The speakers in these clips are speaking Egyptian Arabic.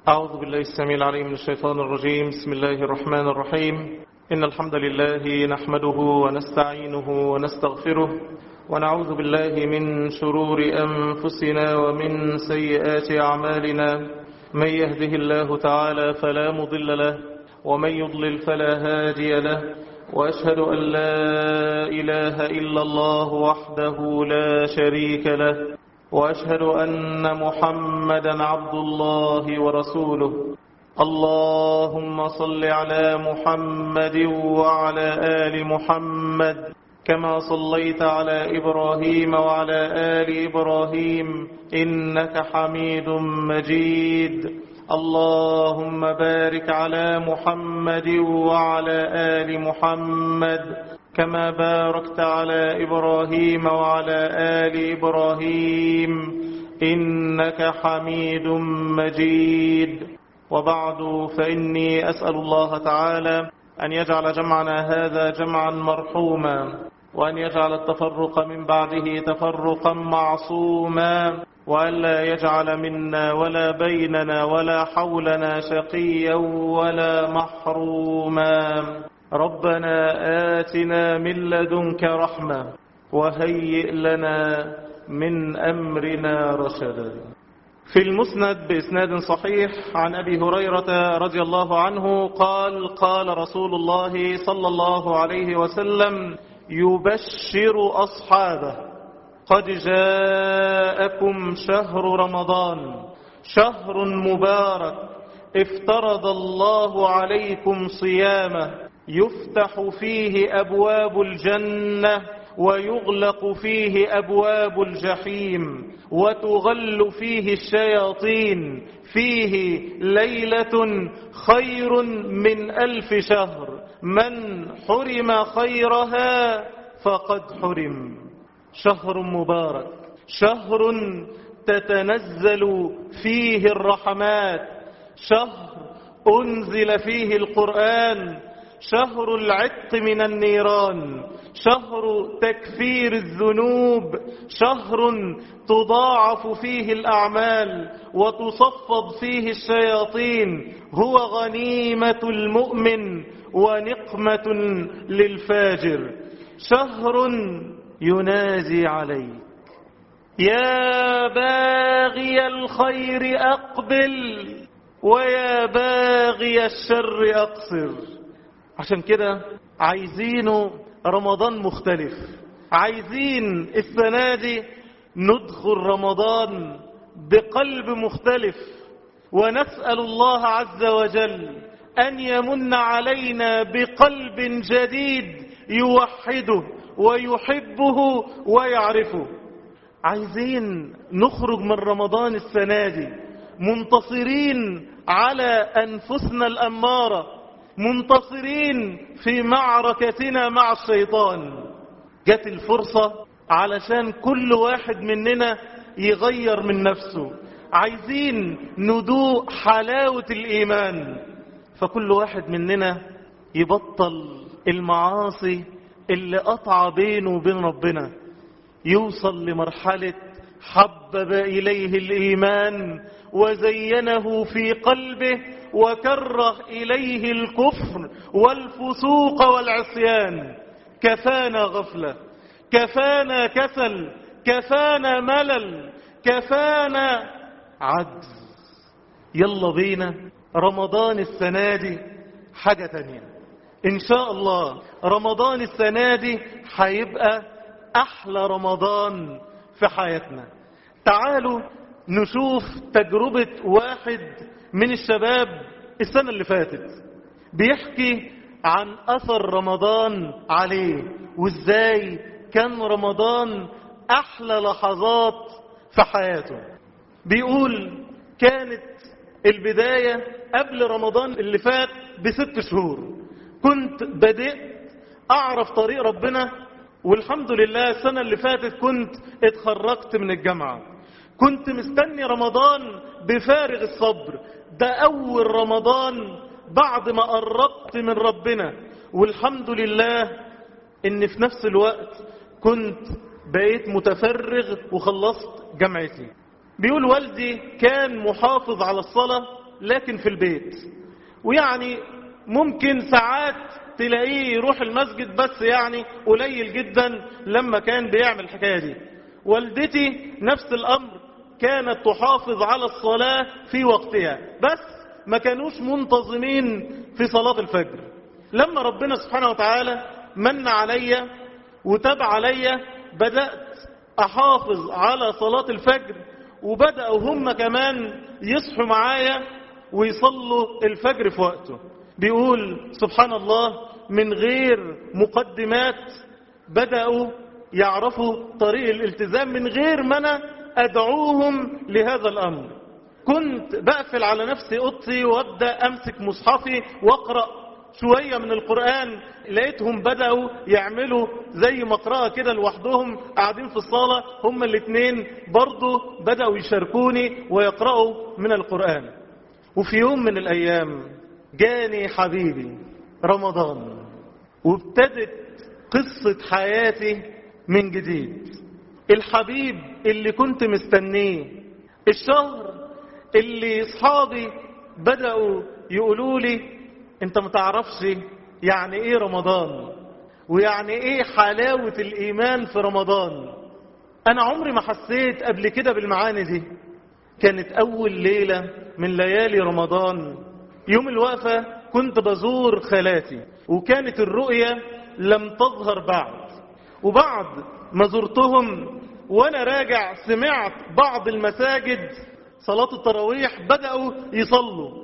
أعوذ بالله السميع العليم من الشيطان الرجيم بسم الله الرحمن الرحيم إن الحمد لله نحمده ونستعينه ونستغفره ونعوذ بالله من شرور أنفسنا ومن سيئات أعمالنا من يهده الله تعالى فلا مضل له ومن يضلل فلا هادي له وأشهد أن لا إله إلا الله وحده لا شريك له وأشهد أن محمدا عبد الله ورسوله اللهم صل على محمد وعلى آل محمد كما صليت على إبراهيم وعلى آل إبراهيم إنك حميد مجيد اللهم بارك على محمد وعلى آل محمد كما باركت على إبراهيم وعلى آل إبراهيم إنك حميد مجيد وبعد فإني أسأل الله تعالى أن يجعل جمعنا هذا جمعا مرحوما وأن يجعل التفرق من بعده تفرقا معصوما وأن لا يجعل منا ولا بيننا ولا حولنا شقيا ولا محروما ربنا آتنا من لدنك رحمة وهيئ لنا من أمرنا رشدا في المسند بإسناد صحيح عن أبي هريرة رضي الله عنه قال قال رسول الله صلى الله عليه وسلم يبشر أصحابه قد جاءكم شهر رمضان شهر مبارك افترض الله عليكم صيامه يفتح فيه أبواب الجنة ويغلق فيه أبواب الجحيم وتغل فيه الشياطين فيه ليلة خير من ألف شهر من حرم خيرها فقد حرم شهر مبارك شهر تتنزل فيه الرحمات شهر أنزل فيه القرآن شهر العتق من النيران شهر تكفير الذنوب شهر تضاعف فيه الأعمال وتصفد فيه الشياطين هو غنيمة المؤمن ونقمة للفاجر شهر ينادي عليك يا باغي الخير أقبل ويا باغي الشر أقصر عشان كده عايزينه رمضان مختلف عايزين السنة دي ندخل رمضان بقلب مختلف ونسأل الله عز وجل أن يمن علينا بقلب جديد يوحده ويحبه ويعرفه عايزين نخرج من رمضان السنة دي منتصرين على أنفسنا الأمارة منتصرين في معركتنا مع الشيطان جت الفرصة علشان كل واحد مننا يغير من نفسه عايزين ندوق حلاوة الإيمان فكل واحد مننا يبطل المعاصي اللي قطع بينه وبين ربنا يوصل لمرحلة حبب إليه الإيمان وزينه في قلبه وكره إليه الكفر والفسوق والعصيان كفانا غفلة كفانا كسل كفانا ملل كفانا عجز يلا بينا رمضان السنة دي حاجة تانية إن شاء الله رمضان السنة دي هيبقى أحلى رمضان في حياتنا تعالوا نشوف تجربة واحد من الشباب السنة اللي فاتت بيحكي عن أثر رمضان عليه وإزاي كان رمضان أحلى لحظات في حياته بيقول كانت البداية قبل رمضان اللي فات بست شهور كنت بدأت أعرف طريق ربنا والحمد لله السنة اللي فاتت كنت اتخرجت من الجامعة كنت مستني رمضان بفارغ الصبر ده أول رمضان بعد ما قربت من ربنا والحمد لله ان في نفس الوقت كنت بقيت متفرغ وخلصت جامعتي بيقول والدي كان محافظ على الصلاة لكن في البيت ويعني ممكن ساعات تلاقيه يروح المسجد بس يعني قليل جدا لما كان بيعمل الحكاية دي والدتي نفس الأمر كانت تحافظ على الصلاة في وقتها بس ما كانوش منتظمين في صلاة الفجر لما ربنا سبحانه وتعالى من علي وتاب علي بدأت أحافظ على صلاة الفجر وبدأوا هم كمان يصحوا معايا ويصلوا الفجر في وقته بيقول سبحان الله من غير مقدمات بدأوا يعرفوا طريق الالتزام من غير ما أنا أدعوهم لهذا الأمر كنت بقفل على نفسي أوضتي وأبدأ أمسك مصحفي وأقرأ شوية من القرآن لقيتهم بدأوا يعملوا زي مقرأة كده لوحدهم قاعدين في الصالة هم الاثنين برضو بدأوا يشاركوني ويقرأوا من القرآن وفي يوم من الأيام جاني حبيبي رمضان وابتدت قصة حياتي من جديد الحبيب اللي كنت مستنيه الشهر اللي اصحابي بدأوا يقولوا لي انت ما تعرفش يعني ايه رمضان ويعني ايه حلاوة الايمان في رمضان انا عمري ما حسيت قبل كده بالمعاني دي كانت اول ليلة من ليالي رمضان يوم الوقفة كنت بزور خالاتي وكانت الرؤية لم تظهر بعد وبعد ما زرتهم وانا راجع سمعت بعض المساجد صلاة التراويح بدأوا يصلوا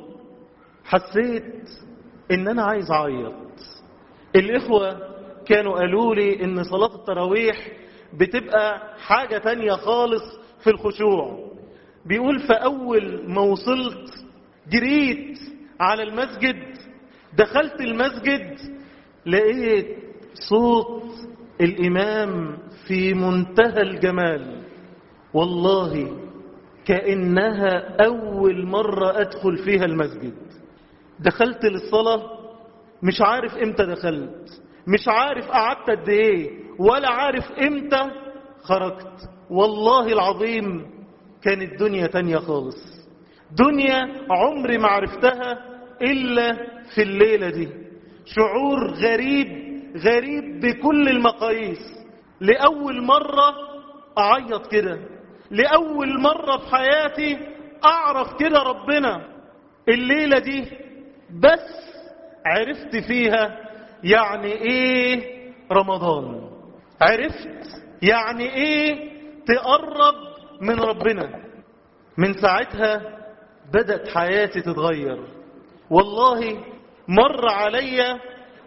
حسيت ان انا عايز اعيط الاخوة كانوا قالوا لي ان صلاة التراويح بتبقى حاجة تانية خالص في الخشوع بيقول فاول ما وصلت جريت على المسجد دخلت المسجد لقيت صوت الامام في منتهى الجمال والله كأنها أول مرة أدخل فيها المسجد دخلت للصلاة مش عارف امتى دخلت مش عارف قعدت قد ايه ولا عارف امتى خرجت والله العظيم كانت دنيا تانية خالص دنيا عمري ما عرفتها إلا في الليلة دي شعور غريب غريب بكل المقاييس لأول مرة أعيط كده لأول مرة في حياتي أعرف كده ربنا الليلة دي بس عرفت فيها يعني إيه رمضان عرفت يعني إيه تقرب من ربنا من ساعتها بدأت حياتي تتغير والله مر علي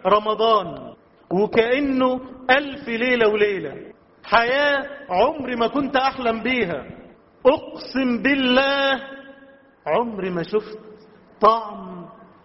رمضان وكأنه ألف ليلة وليلة حياة عمري ما كنت أحلم بيها أقسم بالله عمري ما شفت طعم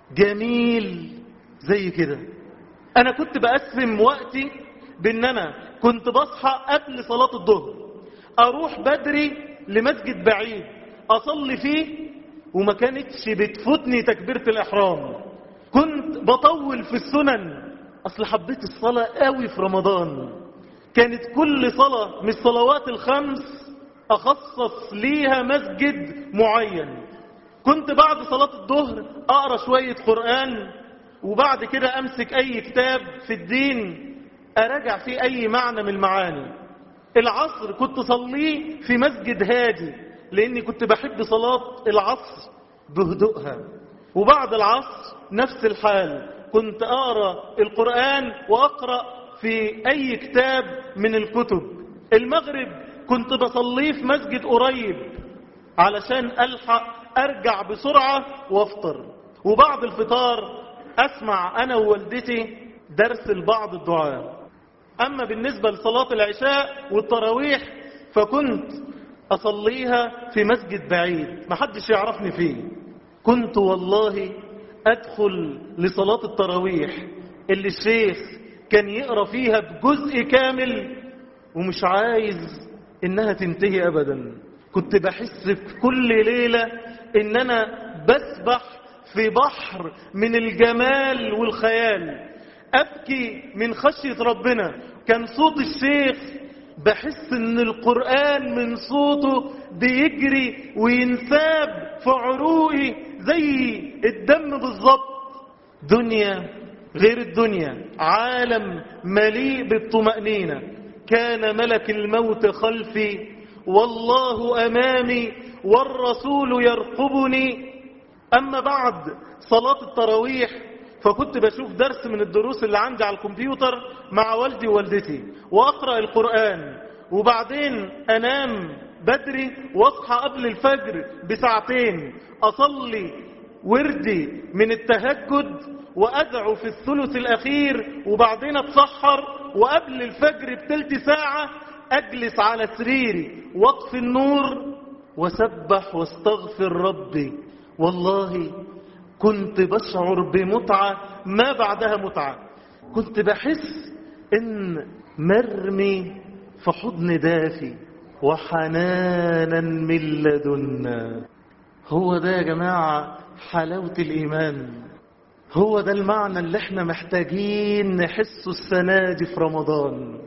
جميل زي كده أنا كنت بقسم وقتي بأن أنا كنت بصحى قبل صلاة الظهر أروح بدري لمسجد بعيد أصلي فيه وما كانتش بتفوتني تكبيرة الإحرام كنت بطول في السنن أصل حبيت الصلاة قوي في رمضان كانت كل صلاة من الصلوات الخمس أخصص ليها مسجد معين كنت بعد صلاة الظهر أقرأ شوية قرآن وبعد كده أمسك أي كتاب في الدين أراجع فيه أي معنى من المعاني العصر كنت صليه في مسجد هادي لأني كنت بحب صلاة العصر بهدوءها وبعد العصر نفس الحال كنت أقرأ القرآن وأقرأ في أي كتاب من الكتب المغرب كنت بصليه في مسجد قريب علشان ألحق أرجع بسرعة وافطر وبعد الفطار أسمع أنا ووالدتي درس البعض الدعاء أما بالنسبة لصلاة العشاء والتراويح فكنت أصليها في مسجد بعيد ما حدش يعرفني فيه كنت والله أدخل لصلاة التراويح اللي الشيخ كان يقرأ فيها بجزء كامل ومش عايز إنها تنتهي أبدا كنت بحس في كل ليلة إن أنا بسبح في بحر من الجمال والخيال أبكي من خشية ربنا كان صوت الشيخ بحس ان القرآن من صوته بيجري وينساب في عروقي زي الدم بالظبط دنيا غير الدنيا عالم مليء بالطمأنينة كان ملك الموت خلفي والله أمامي والرسول يرقبني أما بعد صلاة التراويح فكنت بشوف درس من الدروس اللي عندي على الكمبيوتر مع والدي ووالدتي وأقرأ القرآن وبعدين أنام بدري واصحى قبل الفجر بساعتين أصلي وردي من التهجد وأدعو في الثلث الأخير وبعدين أتسحر وقبل الفجر بتلت ساعة أجلس على سريري واطفي النور وسبح واستغفر ربي والله كنت بشعر بمتعة ما بعدها متعة كنت بحس ان مرمي في حضن دافي وحنانا من لدنا هو ده يا جماعة حلاوة الإيمان هو ده المعنى اللي احنا محتاجين نحسه السنة دي في رمضان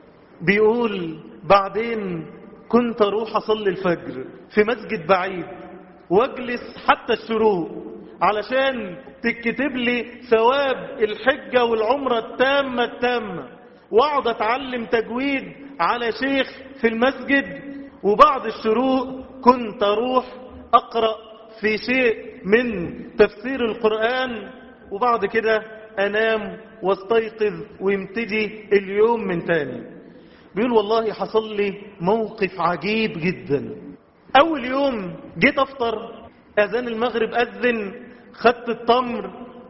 بيقول بعدين كنت اروح اصلي الفجر في مسجد بعيد واجلس حتى الشروق علشان تكتب لي ثواب الحجة والعمرة التامة التامة واقعد اتعلم تجويد على شيخ في المسجد وبعد الشروق كنت اروح اقرأ في شيء من تفسير القرآن وبعد كده انام واستيقظ ويمتدي اليوم من تاني بيقول والله حصل لي موقف عجيب جدا اول يوم جيت افطر اذان المغرب اذن خدت التمر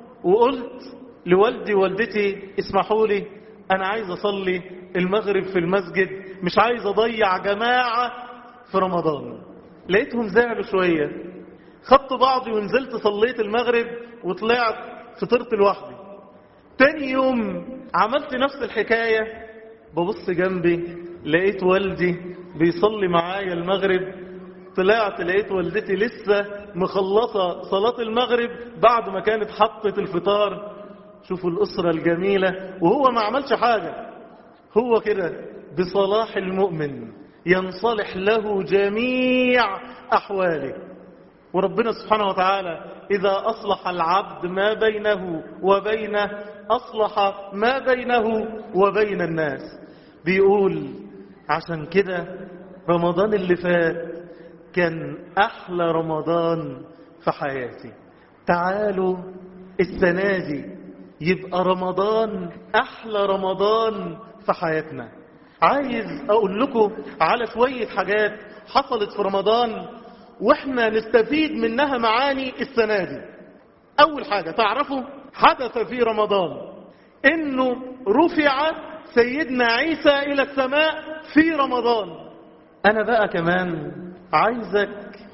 وقلت لوالدي ووالدتي اسمحوا لي انا عايز اصلي المغرب في المسجد مش عايز اضيع جماعة في رمضان لقيتهم زعلوا شوية خدت بعضي ونزلت صليت المغرب وطلعت فطرت لوحدي تاني يوم عملت نفس الحكاية ببص جنبي لقيت والدي بيصلي معايا المغرب طلعت لقيت والدتي لسه مخلصة صلاة المغرب بعد ما كانت حطت الفطار شوفوا الأسرة الجميلة وهو ما عملش حاجة هو كده بصلاح المؤمن ينصلح له جميع أحواله وربنا سبحانه وتعالى إذا أصلح العبد ما بينه وبينه أصلح ما بينه وبين الناس بيقول عشان كده رمضان اللي فات كان أحلى رمضان في حياتي تعالوا السنة دي يبقى رمضان أحلى رمضان في حياتنا عايز أقول لكم على شوية حاجات حصلت في رمضان واحنا نستفيد منها معاني السنة دي أول حاجة تعرفوا حدث في رمضان إنه رفع سيدنا عيسى إلى السماء في رمضان أنا بقى كمان عايزك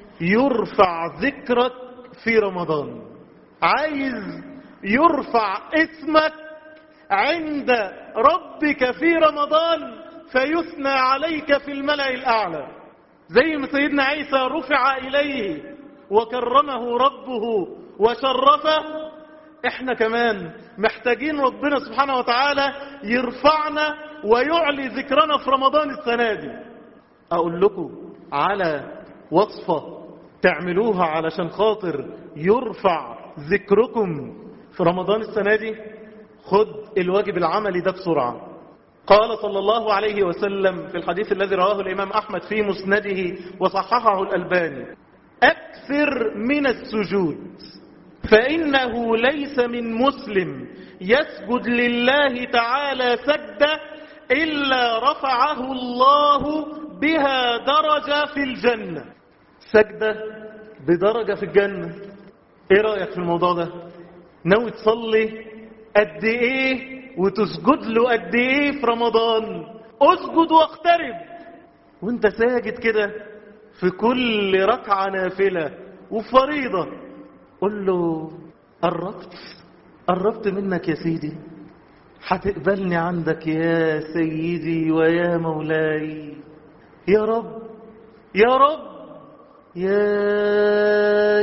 يرفع ذكرك في رمضان عايز يرفع اسمك عند ربك في رمضان فيثنى عليك في الملأ الأعلى زي ما سيدنا عيسى رفع إليه وكرمه ربه وشرفه احنا كمان محتاجين ربنا سبحانه وتعالى يرفعنا ويعلي ذكرنا في رمضان السنة دي اقول لكم على وصفة تعملوها علشان خاطر يرفع ذكركم في رمضان السنة دي خد الواجب العملي ده بسرعة قال صلى الله عليه وسلم في الحديث الذي رواه الإمام أحمد في مسنده وصححه الألباني أكثر من السجود فإنه ليس من مسلم يسجد لله تعالى سجدة إلا رفعه الله بها درجة في الجنة سجدة بدرجة في الجنة ايه رأيك في الموضوع ده ناوي تصلي قد ايه وتسجد له قد ايه في رمضان اسجد واقترب وانت ساجد كده في كل ركعة نافلة وفريضة قل له قربت قربت منك يا سيدي هتقبلني عندك يا سيدي ويا مولاي يا رب يا رب يا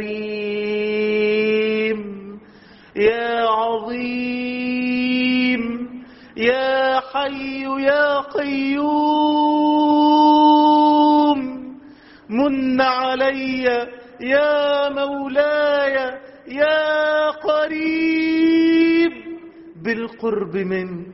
كريم يا عظيم يا حي يا قيوم من علي يا مولاي يا قريب بالقرب منك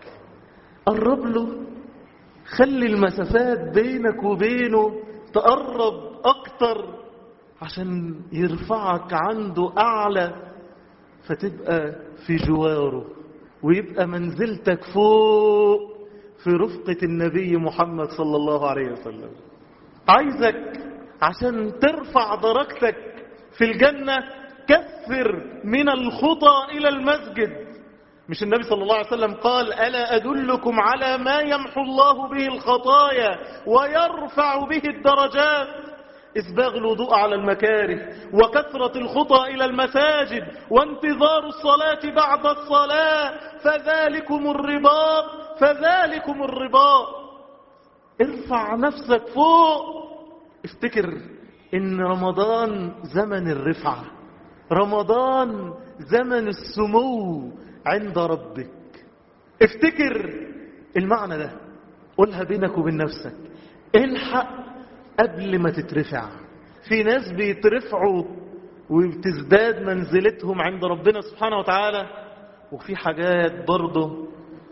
قرب له خلي المسافات بينك وبينه تقرب أكتر عشان يرفعك عنده أعلى فتبقى في جواره ويبقى منزلتك فوق في رفقة النبي محمد صلى الله عليه وسلم عايزك عشان ترفع درجتك في الجنة كثر من الخطى إلى المسجد مش النبي صلى الله عليه وسلم قال ألا أدلكم على ما يمحو الله به الخطايا ويرفع به الدرجات إسباغ الوضوء على المكاره وكثرة الخطى إلى المساجد وانتظار الصلاة بعد الصلاة فذلكم الرباط فذلكم الرباط ارفع نفسك فوق افتكر ان رمضان زمن الرفعة رمضان زمن السمو عند ربك افتكر المعنى ده قولها بينك وبين نفسك الحق قبل ما تترفع في ناس بيترفعوا وبتزداد منزلتهم عند ربنا سبحانه وتعالى وفي حاجات برضه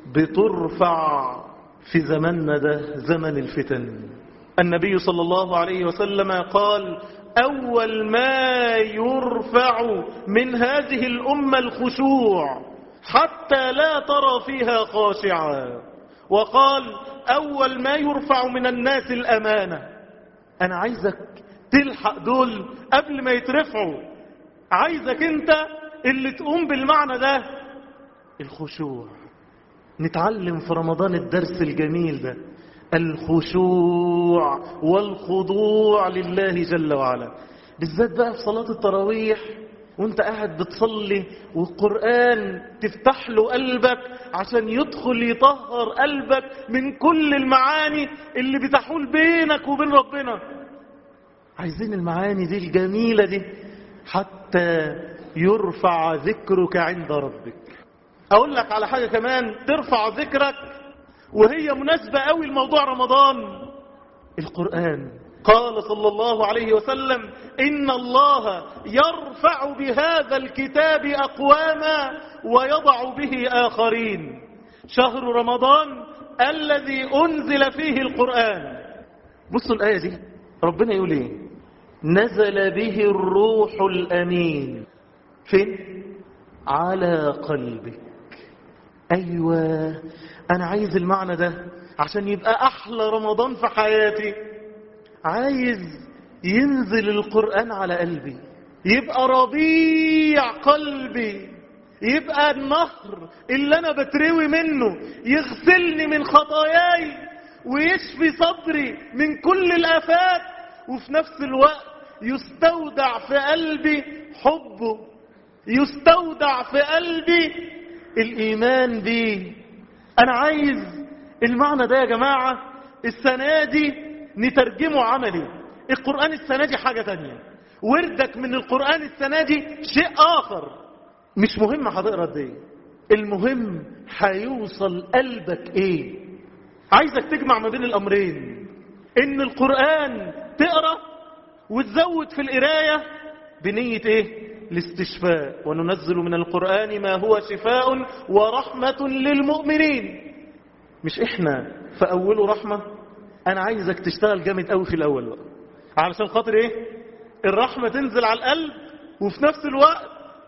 بترفع في زماننا ده زمن الفتن النبي صلى الله عليه وسلم قال أول ما يرفع من هذه الأمة الخشوع حتى لا ترى فيها خاشعا وقال أول ما يرفع من الناس الأمانة أنا عايزك تلحق دول قبل ما يترفعوا عايزك أنت اللي تقوم بالمعنى ده الخشوع نتعلم في رمضان الدرس الجميل ده الخشوع والخضوع لله جل وعلا بالذات بقى في صلاة التراويح وانت قاعد بتصلي والقرآن تفتح له قلبك عشان يدخل يطهر قلبك من كل المعاني اللي بتحول بينك وبين ربنا عايزين المعاني دي الجميلة دي حتى يرفع ذكرك عند ربك اقول لك على حاجة كمان ترفع ذكرك وهي مناسبة قوي لموضوع رمضان القرآن قال صلى الله عليه وسلم إن الله يرفع بهذا الكتاب أقواما ويضع به آخرين شهر رمضان الذي أنزل فيه القرآن بصوا الآية دي ربنا يقول إيه نزل به الروح الأمين فين على قلبك أيوة أنا عايز المعنى ده عشان يبقى أحلى رمضان في حياتي عايز ينزل القرآن على قلبي يبقى ربيع قلبي يبقى النهر اللي أنا بتروي منه يغسلني من خطاياي ويشفي صدري من كل الآفات وفي نفس الوقت يستودع في قلبي حبه يستودع في قلبي الإيمان بيه أنا عايز المعنى ده يا جماعة السنة دي نترجمه عملي القرآن السنة دي حاجة تانية وردك من القرآن السنة دي شيء آخر مش مهم هتقرا قد ايه المهم هيوصل قلبك ايه عايزك تجمع ما بين الامرين ان القرآن تقرا وتزود في القراية بنية ايه الاستشفاء وننزل من القرآن ما هو شفاء ورحمة للمؤمنين مش احنا في اوله رحمة انا عايزك تشتغل جامد قوي في الاول بقى علشان خاطر ايه الرحمة تنزل على القلب وفي نفس الوقت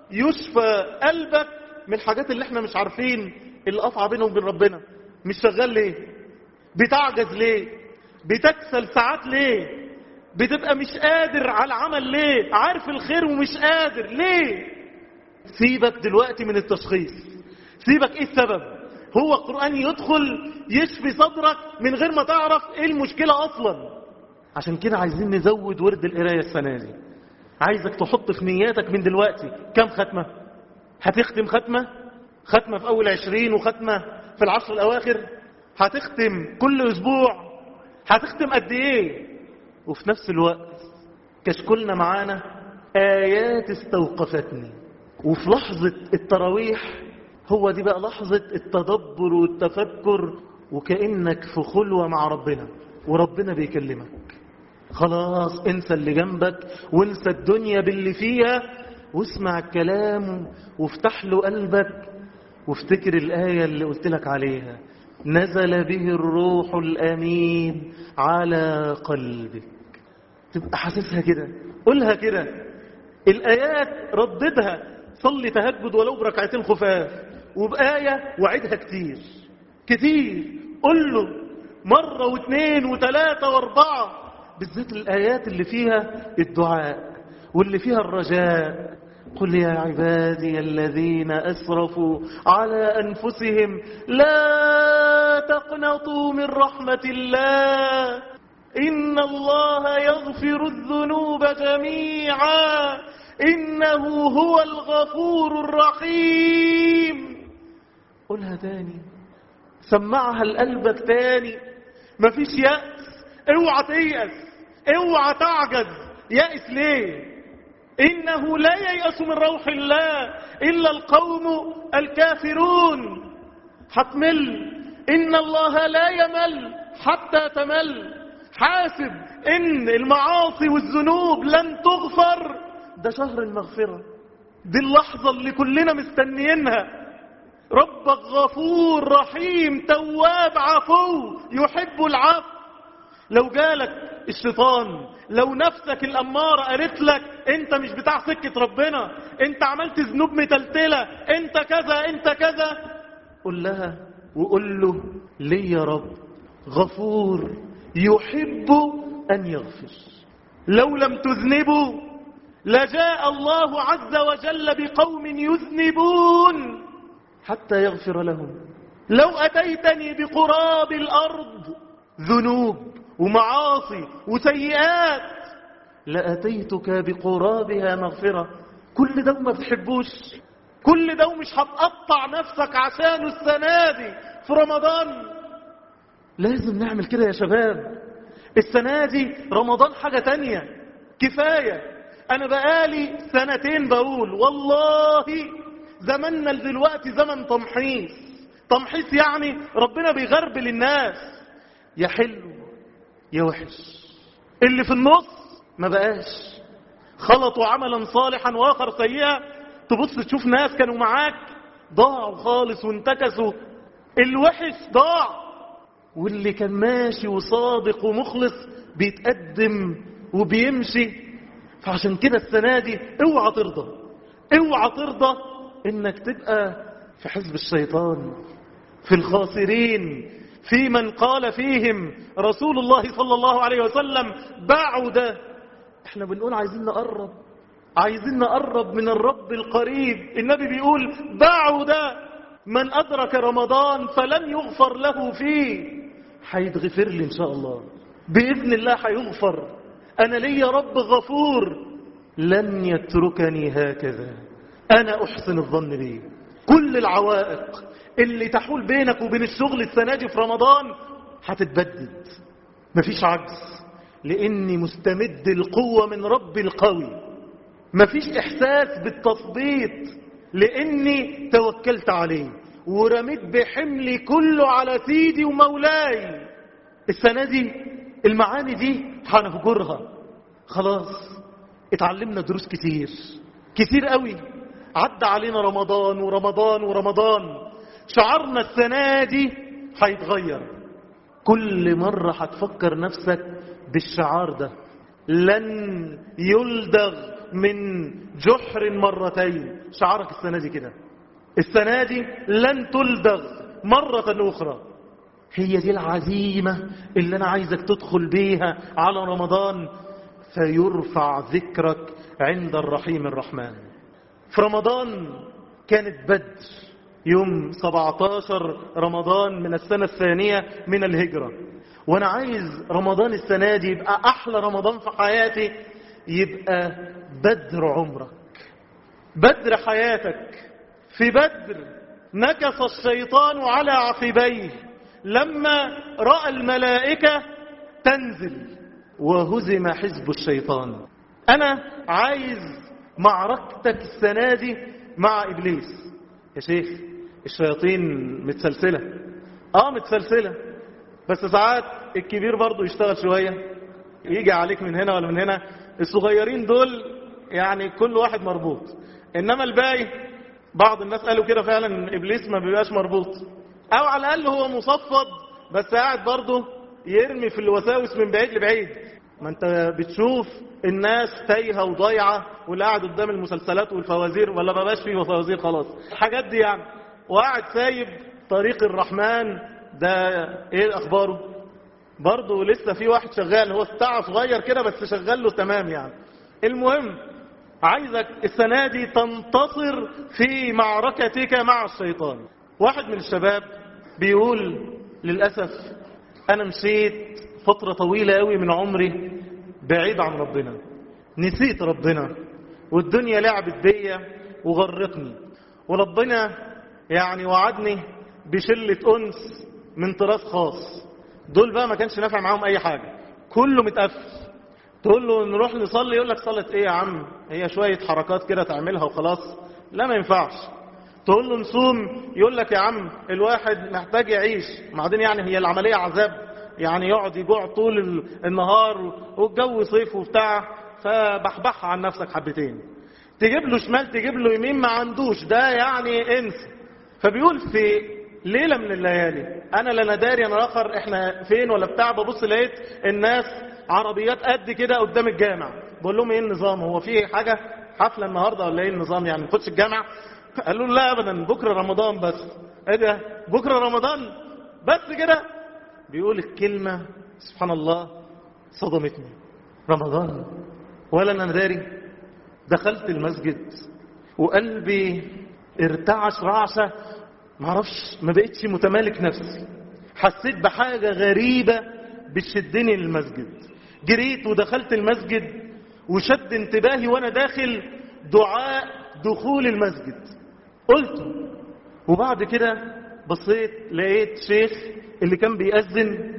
يشفى قلبك من الحاجات اللي احنا مش عارفين اللي قطع بينهم وبين ربنا مش شغال ليه بتعجز ليه بتكسل ساعات ليه بتبقى مش قادر على العمل ليه عارف الخير ومش قادر ليه سيبك دلوقتي من التشخيص سيبك ايه السبب هو القرآن يدخل يشفي صدرك من غير ما تعرف ايه المشكلة اصلا عشان كده عايزين نزود ورد القراية السنة دي عايزك تحط في نياتك من دلوقتي كم ختمة هتختم ختمة ختمة في اول عشرين وختمة في العشر الاواخر هتختم كل اسبوع هتختم قد ايه وفي نفس الوقت كشكلنا معانا آيات استوقفتني وفي لحظة التراويح هو دي بقى لحظة التدبر والتفكر وكأنك في خلوة مع ربنا وربنا بيكلمك خلاص انسى اللي جنبك وانسى الدنيا باللي فيها واسمع الكلام وافتح له قلبك وافتكر الآية اللي قلت لك عليها نزل به الروح الأمين على قلبك تبقى حاسسها كده قولها كده الآيات رددها صلي تهجد ولو بركعتين خفاف وبآية وعدها كتير كتير قل له مرة واثنين وثلاثة واربعة بالذات الآيات اللي فيها الدعاء واللي فيها الرجاء قل يا عبادي الذين أسرفوا على أنفسهم لا تقنطوا من رحمة الله إن الله يغفر الذنوب جميعا إنه هو الغفور الرحيم قولها تاني سمعها لقلبك تاني مفيش يأس اوعى تيأس اوعى تعجز يأس ليه إنه لا ييأس من روح الله إلا القوم الكافرون هتمل إن الله لا يمل حتى تمل حاسب إن المعاصي والذنوب لن تغفر ده شهر المغفرة دي اللحظة اللي كلنا مستنيينها ربك غفور رحيم تواب عفو يحب العفو لو جالك الشيطان لو نفسك الأمارة قالت لك انت مش بتاع سكة ربنا انت عملت ذنوب متلتلة انت كذا انت كذا قل لها وقل له ليه يا رب غفور يحب أن يغفر لو لم تذنبوا لجاء الله عز وجل بقوم يذنبون حتى يغفر لهم لو أتيتني بقراب الأرض ذنوب ومعاصي وسيئات لأتيتك بقرابها مغفرة كل ده ما بتحبوش كل ده مش هتقطع نفسك عشانه السنة دي في رمضان لازم نعمل كده يا شباب السنة دي رمضان حاجة تانية كفاية أنا بقالي سنتين بقول والله زمننا دلوقتي زمن تمحيص تمحيص يعني ربنا بيغربل الناس يا حلو يا وحش اللي في النص ما بقاش خلطوا عملا صالحا واخر سيئا تبص تشوف ناس كانوا معاك ضاعوا خالص وانتكسوا الوحش ضاع واللي كان ماشي وصادق ومخلص بيتقدم وبيمشي فعشان كده السنة دي اوعى ترضى اوعى ترضى انك تبقى في حزب الشيطان في الخاسرين في من قال فيهم رسول الله صلى الله عليه وسلم بعد احنا بنقول عايزين نقرب عايزين نقرب من الرب القريب النبي بيقول بعد من أدرك رمضان فلن يغفر له فيه هيتغفر لي إن شاء الله بإذن الله هيغفر أنا لي رب غفور لن يتركني هكذا أنا أحسن الظن به كل العوائق اللي تحول بينك وبين الشغل السنة دي في رمضان هتتبدد مفيش عجز لاني مستمد القوة من ربي القوي مفيش احساس بالتثبيط لاني توكلت عليه ورميت بحملي كله على سيدي ومولاي السنة دي المعاني دي هنهجرها خلاص اتعلمنا دروس كتير كتير قوي عدى علينا رمضان ورمضان ورمضان شعرنا السنة دي هيتغير كل مرة هتفكر نفسك بالشعار ده لن يلدغ من جحر مرتين شعارك السنة دي كده السنة دي لن تلدغ مرة أخرى هي دي العزيمة اللي أنا عايزك تدخل بيها على رمضان فيرفع ذكرك عند الرحيم الرحمن في رمضان كانت بدر يوم 17 رمضان من السنة الثانية من الهجرة وانا عايز رمضان السنة دي يبقى احلى رمضان في حياتي يبقى بدر عمرك بدر حياتك في بدر نكس الشيطان على عقبيه لما رأى الملائكة تنزل وهزم حزب الشيطان انا عايز معركتك السنة دي مع ابليس يا شيخ الشياطين متسلسلة اه متسلسلة بس ساعات الكبير برضه يشتغل شوية يجي عليك من هنا ولا من هنا الصغيرين دول يعني كل واحد مربوط انما الباقي بعض الناس قالوا كده فعلا ابليس ما بيبقاش مربوط او على الاقل هو مصفد بس قاعد برضه يرمي في الوساوس من بعيد لبعيد ما انت بتشوف الناس تايهه وضايعه واللي قاعد قدام المسلسلات والفوازير ولا ما بقاش فيه فوازير خلاص الحاجات دي يعني وقاعد سايب طريق الرحمن ده ايه اخباره برضه لسه في واحد شغال هو بتاع صغير كده بس شغال له تمام يعني المهم عايزك السنة دي تنتصر في معركتك مع الشيطان واحد من الشباب بيقول للأسف أنا مشيت فترة طويلة قوي من عمري بعيد عن ربنا نسيت ربنا والدنيا لعبت بيا وغرتني وربنا يعني وعدني بشلة أنس من طراز خاص دول بقى ما كانش نافع معاهم أي حاجة كله متقفل تقول له نروح نصلي يقول لك صلاة ايه يا عم هي شوية حركات كده تعملها وخلاص لا ما ينفعش تقول له نصوم يقول لك يا عم الواحد محتاج يعيش بعدين يعني هي العملية عذاب يعني يقعد يجوع طول النهار والجو صيف وبتاع فبحبح عن نفسك حبتين تجيب له شمال تجيب له يمين ما عندوش ده يعني انسى فبيقول في ليلة من الليالي انا لا نداري انا اخر احنا فين ولا بتاع ببص لقيت الناس عربيات قد كده قدام الجامع بقول لهم ايه النظام هو في حاجة حفلة النهاردة ولا ايه النظام يعني نخش الجامع قالوا لا ابدا بكرة رمضان بس ايه ده بكرة رمضان بس كده بيقول الكلمة سبحان الله صدمتني رمضان ولا انا داري دخلت المسجد وقلبي ارتعش رعشة معرفش ما بقتش متمالك نفسي حسيت بحاجة غريبة بتشدني للمسجد جريت ودخلت المسجد وشد انتباهي وانا داخل دعاء دخول المسجد قلت وبعد كده بصيت لقيت شيخ اللي كان بيأذن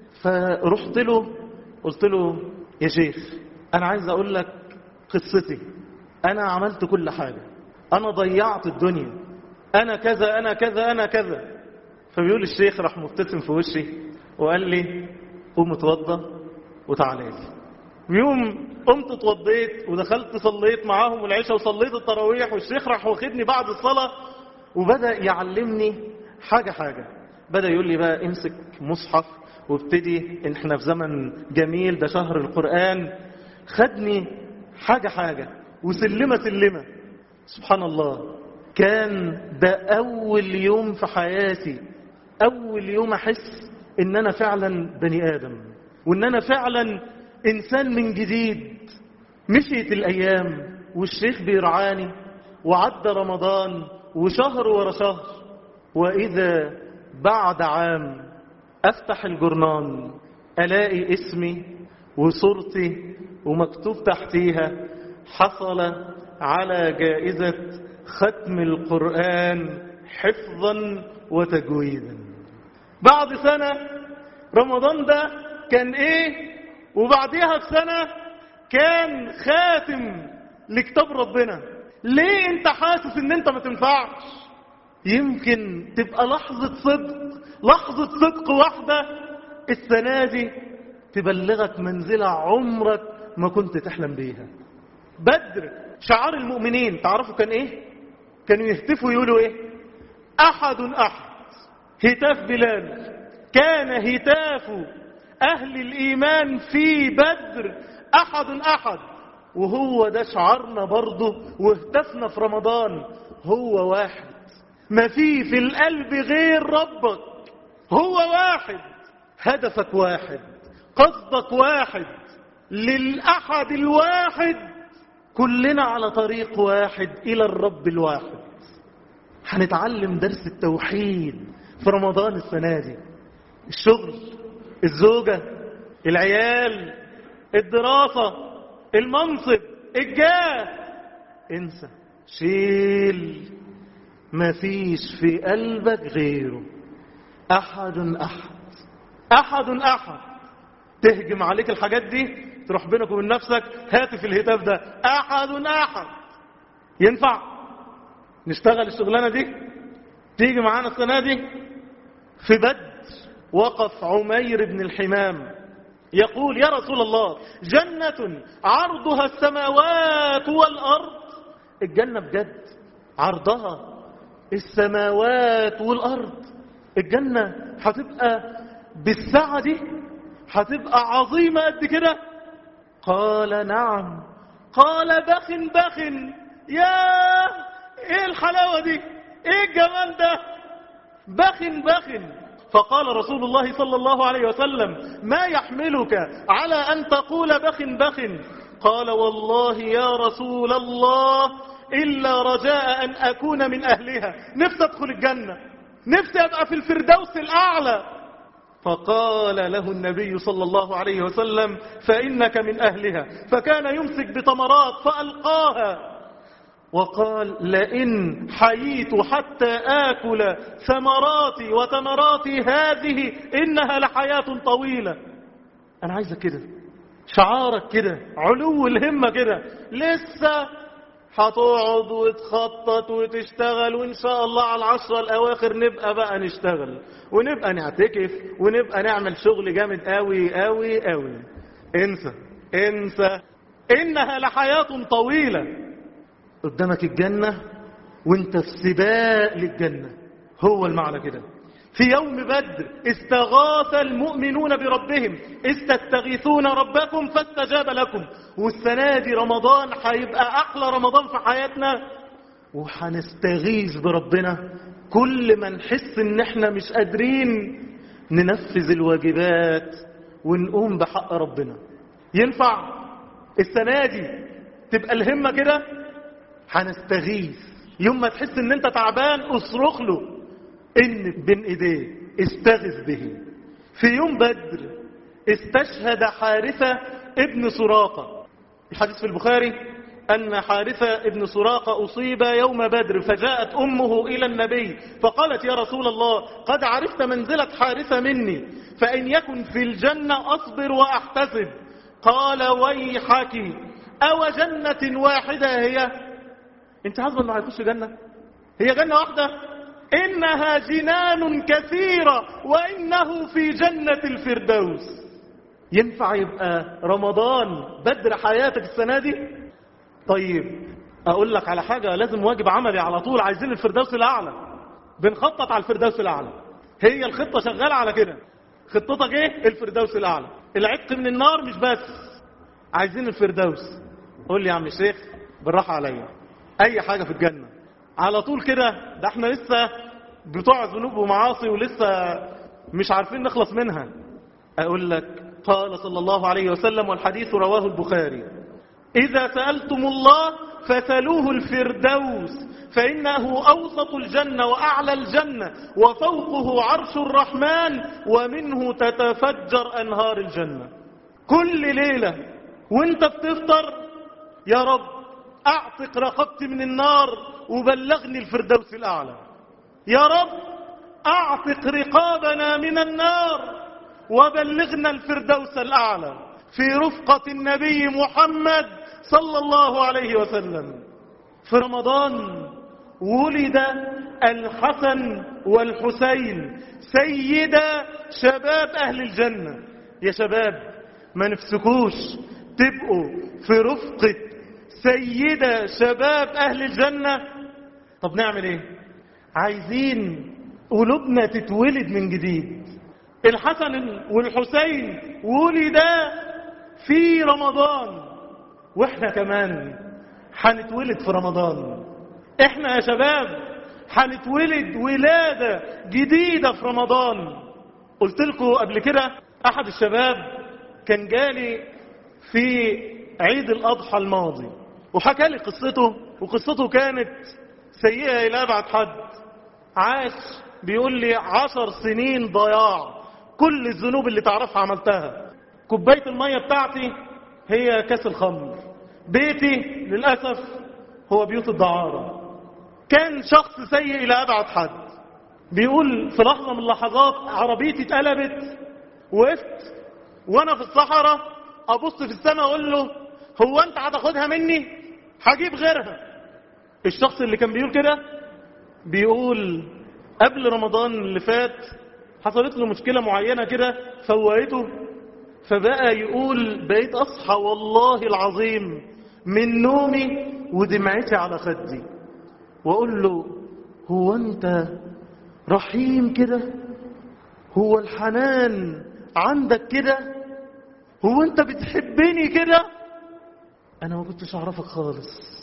فرحت له قلت له يا شيخ انا عايز اقول لك قصتي انا عملت كل حاجة انا ضيعت الدنيا انا كذا انا كذا انا كذا فبيقول الشيخ راح مبتسم في وشي وقال لي قوم اتوضى وتعالى لي يوم قمت اتوضيت ودخلت صليت معاهم العشاء وصليت التراويح والشيخ راح واخدني بعد الصلاة وبدأ يعلمني حاجة حاجة بدأ يقول لي بقى امسك مصحف وابتدي ان احنا في زمن جميل ده شهر القرآن خدني حاجة حاجة وسلمة سلمة سبحان الله كان ده أول يوم في حياتي أول يوم أحس إن أنا فعلا بني آدم وإن أنا فعلا إنسان من جديد مشيت الأيام والشيخ بيرعاني وعدى رمضان وشهر ورا شهر وإذا بعد عام أفتح الجرنان ألاقي اسمي وصورتي ومكتوب تحتيها حصل على جائزة ختم القرآن حفظا وتجويدا بعد سنة رمضان ده كان ايه وبعديها بسنة كان خاتم لكتاب ربنا ليه انت حاسس ان انت ما تنفعش يمكن تبقى لحظة صدق لحظة صدق واحدة السنة دي تبلغك منزلة عمرك ما كنت تحلم بيها بدر شعار المؤمنين تعرفوا كان ايه كانوا يهتفوا يقولوا ايه احد احد هتاف بلال كان هتاف اهل الايمان في بدر احد احد وهو ده شعارنا برضه وهتفنا في رمضان هو واحد ما في في القلب غير ربك هو واحد هدفك واحد قصدك واحد للأحد الواحد كلنا على طريق واحد إلى الرب الواحد هنتعلم درس التوحيد في رمضان السنة دي الشغل الزوجة العيال الدراسة المنصب الجاه انسى شيل ما فيش في قلبك غيره أحد أحد أحد أحد تهجم عليك الحاجات دي تروح بينك وبين نفسك هاتف الهتاف ده أحد أحد ينفع نشتغل الشغلانة دي تيجي معانا السنة دي في بدر وقف عمير بن الحمام يقول يا رسول الله جنة عرضها السماوات والأرض الجنة بجد عرضها السماوات والأرض الجنة هتبقى بالسعة دي هتبقى عظيمة قد كده قال نعم قال بخ بخ يا ايه الحلاوة دي ايه الجمال ده بخ بخ فقال رسول الله صلى الله عليه وسلم ما يحملك على أن تقول بخ بخ قال والله يا رسول الله إلا رجاء أن أكون من أهلها نفسي أدخل الجنة نفسي أبقى في الفردوس الأعلى فقال له النبي صلى الله عليه وسلم فإنك من أهلها فكان يمسك بتمرات فألقاها وقال لئن حييت حتى آكل ثمراتي وتمراتي هذه إنها لحياة طويلة أنا عايزة كده شعارك كده علو الهمة كده لسه هتقعد وتخطط وتشتغل وإن شاء الله على العشرة الأواخر نبقى بقى نشتغل ونبقى نعتكف ونبقى نعمل شغل جامد قوي قوي قوي انسى انسى إنها لحياة طويلة قدامك الجنة وانت في سباق للجنة هو المعنى كده في يوم بدر استغاث المؤمنون بربهم استستغيثون ربكم فاستجاب لكم والسنة دي رمضان هيبقى أحلى رمضان في حياتنا وهنستغيث بربنا كل ما نحس ان احنا مش قادرين ننفذ الواجبات ونقوم بحق ربنا ينفع السنة دي تبقى الهمة كده هنستغيث يوم ما تحس ان انت تعبان اصرخ له ان بين ايديه استغث به في يوم بدر استشهد حارثة ابن سراقة الحديث في البخاري أن حارثة ابن سراقة أصيب يوم بدر فجاءت أمه إلى النبي فقالت يا رسول الله قد عرفت منزلة حارثة مني فإن يكن في الجنة أصبر وأحتسب قال ويحك أو جنة واحدة هي انت حاسبه انه هيخش جنة هي جنة واحدة إنها جنان كثيرة وإنه في جنة الفردوس ينفع يبقى رمضان بدر حياتك السنة دي طيب أقول لك على حاجة لازم واجب عملي على طول عايزين الفردوس الأعلى بنخطط على الفردوس الأعلى هي الخطة شغالة على كده خطتك ايه الفردوس الأعلى العتق من النار مش بس عايزين الفردوس قول لي يا عم الشيخ بالراحة عليا أي حاجة في الجنة على طول كده ده احنا لسه بتوع ذنوب ومعاصي ولسه مش عارفين نخلص منها اقول لك قال صلى الله عليه وسلم والحديث رواه البخاري اذا سألتم الله فسلوه الفردوس فإنه أوسط الجنة وأعلى الجنة وفوقه عرش الرحمن ومنه تتفجر أنهار الجنة كل ليلة وانت بتفطر يا رب أعتق رقبتي من النار وبلغني الفردوس الأعلى يا رب أعتق رقابنا من النار وبلغنا الفردوس الأعلى في رفقة النبي محمد صلى الله عليه وسلم في رمضان ولد الحسن والحسين سيدا شباب أهل الجنة يا شباب ما نفسكوش تبقوا في رفقة سيدة شباب أهل الجنة طب نعمل ايه عايزين قلوبنا تتولد من جديد الحسن والحسين ولدا في رمضان واحنا كمان هنتولد في رمضان احنا يا شباب هنتولد ولادة جديدة في رمضان قلت لكم قبل كده احد الشباب كان جالي في عيد الاضحى الماضي وحكى لي قصته وقصته كانت سيئة الى ابعد حد عاش بيقول لي عشر سنين ضياع كل الذنوب اللي تعرفها عملتها كوباية المية بتاعتي هي كاس الخمر بيتي للأسف هو بيوت الدعارة كان شخص سيء إلى أبعد حد بيقول في لحظة من اللحظات عربيتي اتقلبت وقفت وأنا في الصحراء أبص في السماء أقول له هو أنت هتاخدها مني هجيب غيرها الشخص اللي كان بيقول كده بيقول قبل رمضان اللي فات حصلت له مشكلة معينة كده فوقته فبقى يقول بقيت أصحى والله العظيم من نومي ودمعتي على خدي وأقول له هو أنت رحيم كده هو الحنان عندك كده هو أنت بتحبني كده أنا ما كنتش أعرفك خالص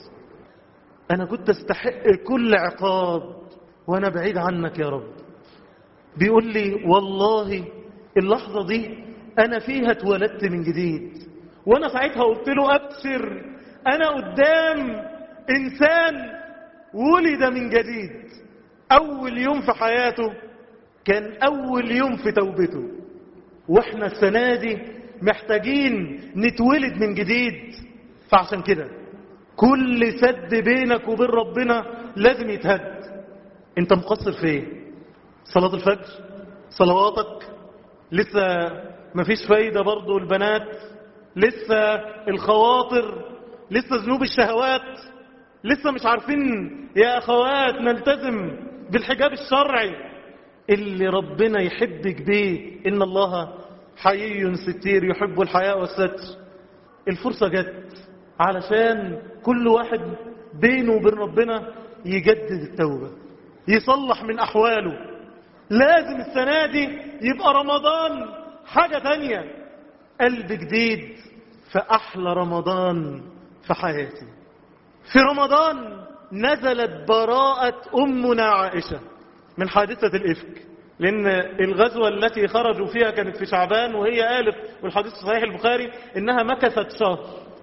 أنا كنت أستحق كل عقاب وأنا بعيد عنك يا رب بيقول لي والله اللحظة دي أنا فيها اتولدت من جديد وأنا ساعتها قلت له أبشر أنا قدام إنسان ولد من جديد أول يوم في حياته كان أول يوم في توبته وإحنا السنة دي محتاجين نتولد من جديد فعشان كده كل سد بينك وبين ربنا لازم يتهد انت مقصر في ايه صلاة الفجر صلواتك لسه مفيش فايدة برضو البنات لسه الخواطر لسه ذنوب الشهوات لسه مش عارفين يا أخوات نلتزم بالحجاب الشرعي اللي ربنا يحبك بيه إن الله حيي ستير يحب الحياء والستر الفرصة جت علشان كل واحد بينه وبين ربنا يجدد التوبة يصلح من أحواله لازم السنة دي يبقى رمضان حاجة تانية قلب جديد فأحلى رمضان في حياتي في رمضان نزلت براءة أمنا عائشة من حادثة الإفك لأن الغزوة التي خرجوا فيها كانت في شعبان وهي قالت والحديث صحيح البخاري إنها مكثت شهر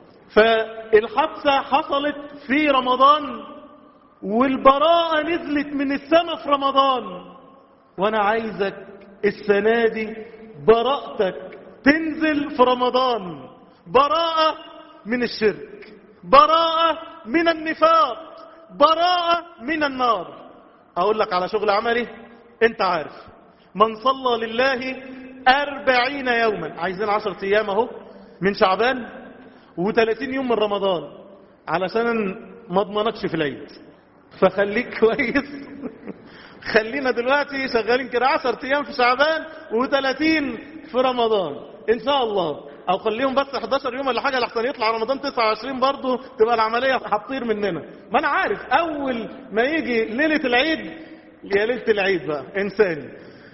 فالحادثة حصلت في رمضان والبراءة نزلت من السماء في رمضان وانا عايزك السنة دي براءتك تنزل في رمضان براءة من الشرك براءة من النفاق براءة من النار اقول لك على شغل عملي انت عارف من صلى لله أربعين يوما عايزين عشر ايام اهو من شعبان وثلاثين يوم من رمضان علشان ما اضمنكش في العيد فخليك كويس خلينا دلوقتي شغالين كده 10 ايام في شعبان و30 في رمضان ان شاء الله او خليهم بس 11 يوم ولا حاجه لحسن يطلع رمضان 29 برضه تبقى العمليه هتطير مننا ما انا عارف اول ما يجي ليله العيد يا ليله العيد بقى انساني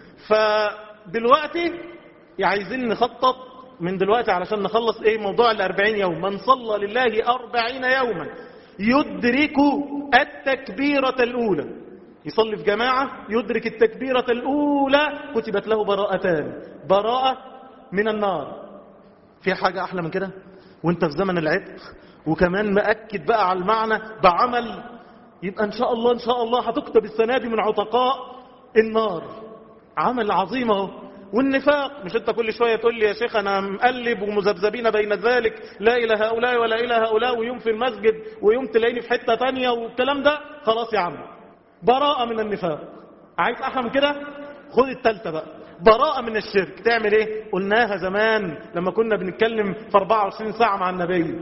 فدلوقتي عايزين نخطط من دلوقتي علشان نخلص ايه موضوع ال 40 يوم من صلى لله 40 يوما يدرك التكبيرة الأولى يصلي في جماعة يدرك التكبيرة الأولى كتبت له براءتان براءة من النار في حاجة أحلى من كده وانت في زمن العتق وكمان مأكد بقى على المعنى بعمل يبقى إن شاء الله إن شاء الله هتكتب السنة دي من عتقاء النار عمل عظيم اهو والنفاق مش انت كل شوية تقول لي يا شيخ انا مقلب ومذبذبين بين ذلك لا الى هؤلاء ولا الى هؤلاء ويوم في المسجد ويوم تلاقيني في حتة تانية والكلام ده خلاص يا عم براءة من النفاق عايز احلى من كده خد التالتة بقى براءة من الشرك تعمل ايه قلناها زمان لما كنا بنتكلم في 24 ساعة مع النبي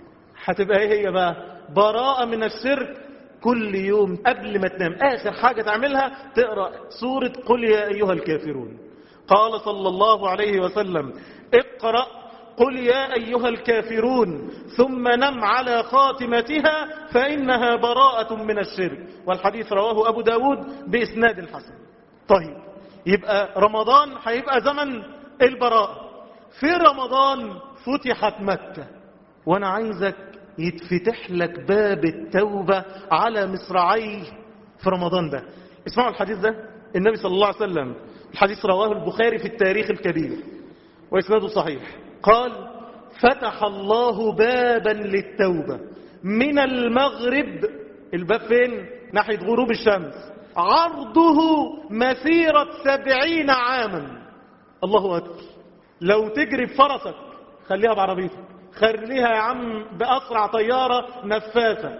هتبقى ايه هي بقى براءة من الشرك كل يوم قبل ما تنام آخر حاجة تعملها تقرأ سورة قل يا أيها الكافرون قال صلى الله عليه وسلم اقرأ قل يا أيها الكافرون ثم نم على خاتمتها فإنها براءة من الشرك والحديث رواه أبو داود بإسناد حسن طيب يبقى رمضان هيبقى زمن البراءة في رمضان فتحت مكة وأنا عايزك يتفتح لك باب التوبة على مصراعيه في رمضان ده اسمعوا الحديث ده النبي صلى الله عليه وسلم الحديث رواه البخاري في التاريخ الكبير وإسناده صحيح قال فتح الله بابا للتوبة من المغرب الباب فين ناحية غروب الشمس عرضه مسيرة سبعين عاما الله أكبر لو تجري بفرسك خليها بعربيتك خليها يا عم بأسرع طيارة نفاثة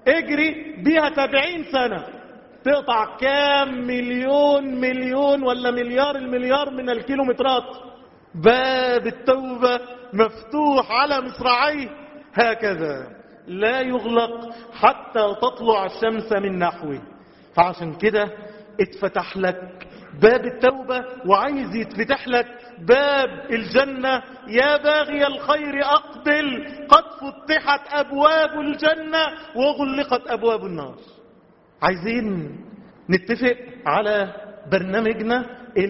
اجري بيها سبعين سنة تقطع كام مليون مليون ولا مليار المليار من الكيلومترات باب التوبة مفتوح على مصراعيه هكذا لا يغلق حتى تطلع الشمس من نحوه فعشان كده اتفتح لك باب التوبة وعايز يتفتح لك باب الجنة يا باغي الخير أقبل قد فتحت أبواب الجنة وغلقت أبواب النار عايزين نتفق على برنامجنا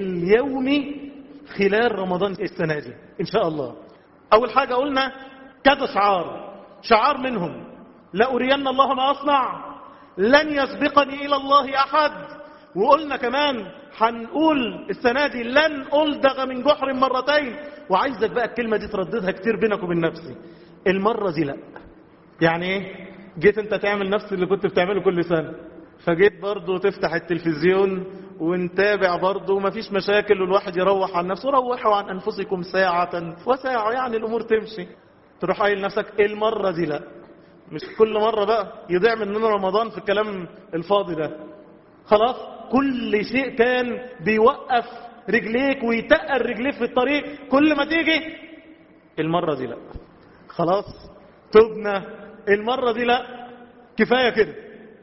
اليومي خلال رمضان السنة دي إن شاء الله أول حاجة قلنا كذا شعار شعار منهم لأرين الله ما أصنع لن يسبقني إلى الله أحد وقلنا كمان هنقول السنة دي لن ألدغ من جحر مرتين وعايزك بقى الكلمة دي ترددها كتير بينك وبين نفسي المرة دي لا يعني ايه جيت انت تعمل نفس اللي كنت بتعمله كل سنة فجيت برضو تفتح التلفزيون ونتابع برضو مفيش مشاكل والواحد يروح عن نفسه روحوا عن أنفسكم ساعة وساعة يعني الأمور تمشي تروح قايل لنفسك المرة دي لا مش كل مرة بقى يضيع مننا رمضان في الكلام الفاضي ده خلاص كل شيء كان بيوقف رجليك ويتقل رجليك في الطريق كل ما تيجي المرة دي لا خلاص تبنا المرة دي لا كفاية كده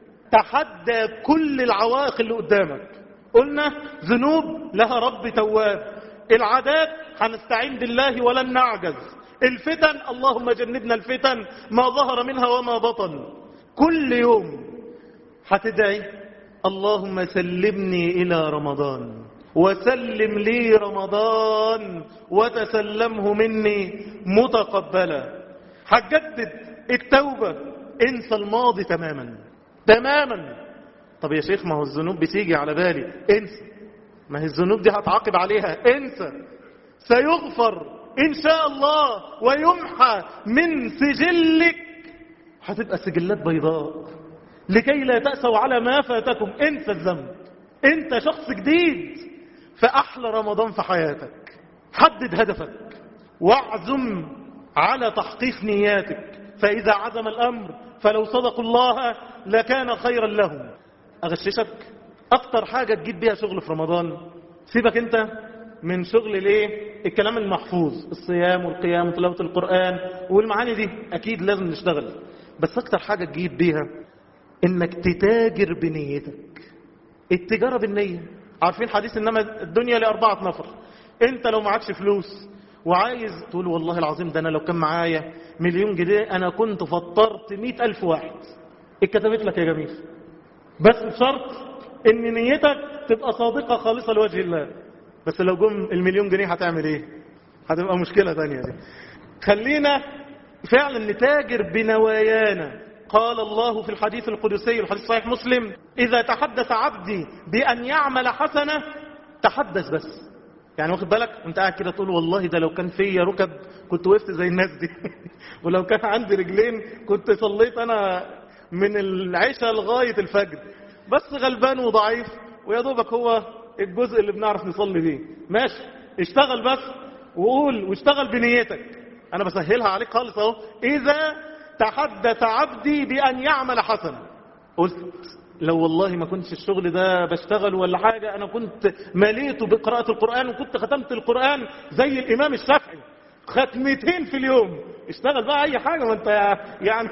تحدى كل العوائق اللي قدامك قلنا ذنوب لها رب تواب العادات هنستعين بالله ولن نعجز الفتن اللهم جنبنا الفتن ما ظهر منها وما بطن كل يوم هتدعي اللهم سلمني إلى رمضان وسلم لي رمضان وتسلمه مني متقبلا هتجدد التوبة انسى الماضي تماما تماما طب يا شيخ ما هو الذنوب بتيجي على بالي انسى ما هي الذنوب دي هتعاقب عليها انسى سيغفر ان شاء الله ويمحى من سجلك هتبقى سجلات بيضاء لكي لا تأسوا على ما فاتكم انسى الذنب انت شخص جديد فأحلى رمضان في حياتك حدد هدفك واعزم على تحقيق نياتك فإذا عزم الأمر فلو صدقوا الله لكان خيرا لهم أغششك أكتر حاجة تجيب بيها شغل في رمضان سيبك أنت من شغل الايه الكلام المحفوظ الصيام والقيام وتلاوة القرآن والمعاني دي أكيد لازم نشتغل بس أكتر حاجة تجيب بيها إنك تتاجر بنيتك التجارة بالنية عارفين حديث إنما الدنيا لأربعة نفر أنت لو معكش فلوس وعايز تقول والله العظيم ده أنا لو كان معايا مليون جنيه أنا كنت فطرت مئة ألف واحد اتكتبت لك يا جميل بس بشرط ان نيتك تبقى صادقة خالصة لوجه الله بس لو جم المليون جنيه هتعمل ايه هتبقى مشكلة تانية دي خلينا فعلا نتاجر بنوايانا قال الله في الحديث القدسي الحديث صحيح مسلم إذا تحدث عبدي بأن يعمل حسنة تحدث بس يعني واخد بالك انت قاعد كده تقول والله ده لو كان فيا ركب كنت وقفت زي الناس دي ولو كان عندي رجلين كنت صليت انا من العشاء لغاية الفجر بس غلبان وضعيف ويا دوبك هو الجزء اللي بنعرف نصلي فيه ماشي اشتغل بس وقول واشتغل بنيتك انا بسهلها عليك خالص اهو اذا تحدث عبدي بان يعمل حسنا قلت لو والله ما كنتش الشغل ده بشتغل ولا حاجة انا كنت مليته بقراءة القرآن وكنت ختمت القرآن زي الامام الشافعي ختمتين في اليوم اشتغل بقى اي حاجة ما انت يعني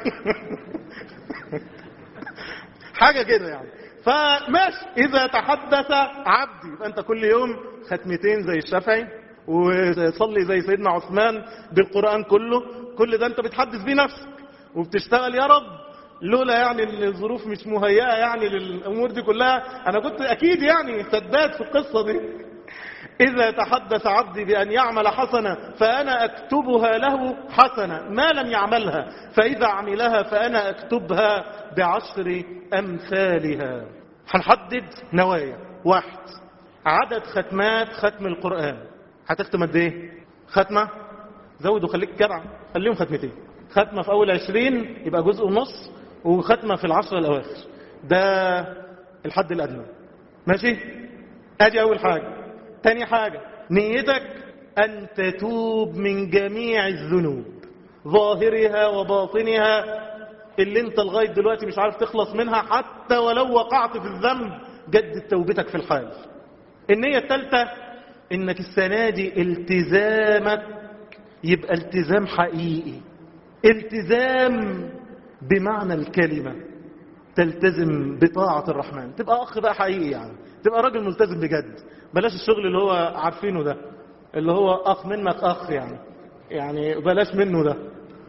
حاجة كده يعني فماشي إذا تحدث عبدي يبقى أنت كل يوم ختمتين زي الشافعي وصلي زي سيدنا عثمان بالقرآن كله كل ده أنت بتحدث بيه نفسك وبتشتغل يا رب لولا يعني ان الظروف مش مهيئة يعني للأمور دي كلها أنا كنت أكيد يعني سداد في القصة دي إذا تحدث عبدي بأن يعمل حسنة فأنا أكتبها له حسنة ما لم يعملها فإذا عملها فأنا أكتبها بعشر أمثالها هنحدد نوايا واحد عدد ختمات ختم القرآن هتختم قد ايه ختمة زود وخليك جدع خليهم ختمتين ختمة في أول عشرين يبقى جزء ونص وختمة في العشر الأواخر ده الحد الأدنى ماشي ادي أول حاجة تاني حاجة نيتك أن تتوب من جميع الذنوب ظاهرها وباطنها اللي انت لغاية دلوقتي مش عارف تخلص منها حتى ولو وقعت في الذنب جدد توبتك في الحال النية الثالثة انك السنة دي التزامك يبقى التزام حقيقي التزام بمعنى الكلمة تلتزم بطاعة الرحمن تبقى أخ بقى حقيقي يعني تبقى راجل ملتزم بجد بلاش الشغل اللي هو عارفينه ده اللي هو أخ منك أخ يعني يعني بلاش منه ده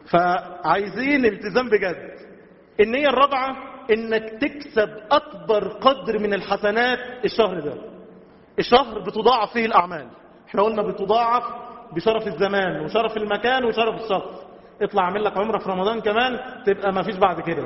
فعايزين التزام بجد النية الرابعة انك تكسب اكبر قدر من الحسنات الشهر ده الشهر بتضاعف فيه الاعمال احنا قلنا بتضاعف بشرف الزمان وشرف المكان وشرف الشخص اطلع اعمل لك عمره في رمضان كمان تبقى ما فيش بعد كده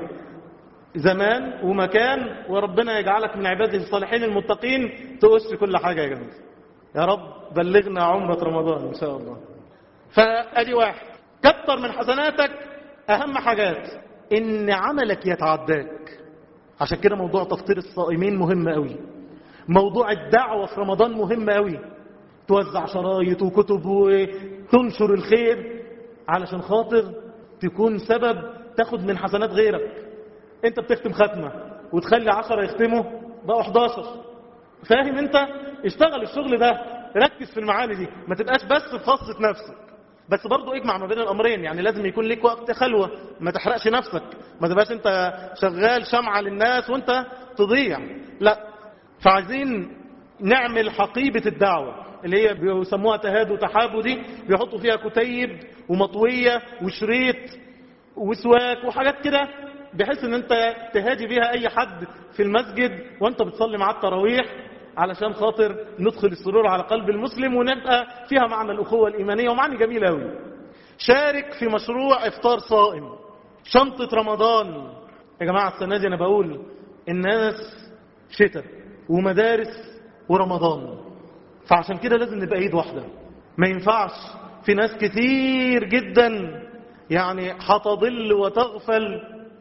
زمان ومكان وربنا يجعلك من عباده الصالحين المتقين تقص كل حاجة يا جميل يا رب بلغنا عمرة رمضان إن شاء الله فأدي واحد كتر من حسناتك أهم حاجات إن عملك يتعداك عشان كده موضوع تفطير الصائمين مهم قوي موضوع الدعوة في رمضان مهم قوي توزع شرايط وكتب وتنشر الخير علشان خاطر تكون سبب تاخد من حسنات غيرك انت بتختم ختمة وتخلي عشرة يختموا بقوا 11 فاهم انت اشتغل الشغل ده ركز في المعاني دي ما تبقاش بس في خاصة نفسك بس برضو اجمع ما بين الامرين يعني لازم يكون ليك وقت خلوة ما تحرقش نفسك ما تبقاش انت شغال شمعة للناس وانت تضيع لا فعايزين نعمل حقيبة الدعوة اللي هي بيسموها تهاد وتحابو دي بيحطوا فيها كتيب ومطوية وشريط وسواك وحاجات كده بحيث ان انت تهادي بيها اي حد في المسجد وانت بتصلي مع التراويح علشان خاطر ندخل السرور على قلب المسلم ونبقى فيها معنى الأخوة الإيمانية ومعنى جميل أوي شارك في مشروع إفطار صائم شنطة رمضان يا جماعة السنة دي أنا بقول الناس شتاء ومدارس ورمضان فعشان كده لازم نبقى ايد واحدة ما ينفعش في ناس كتير جدا يعني هتضل وتغفل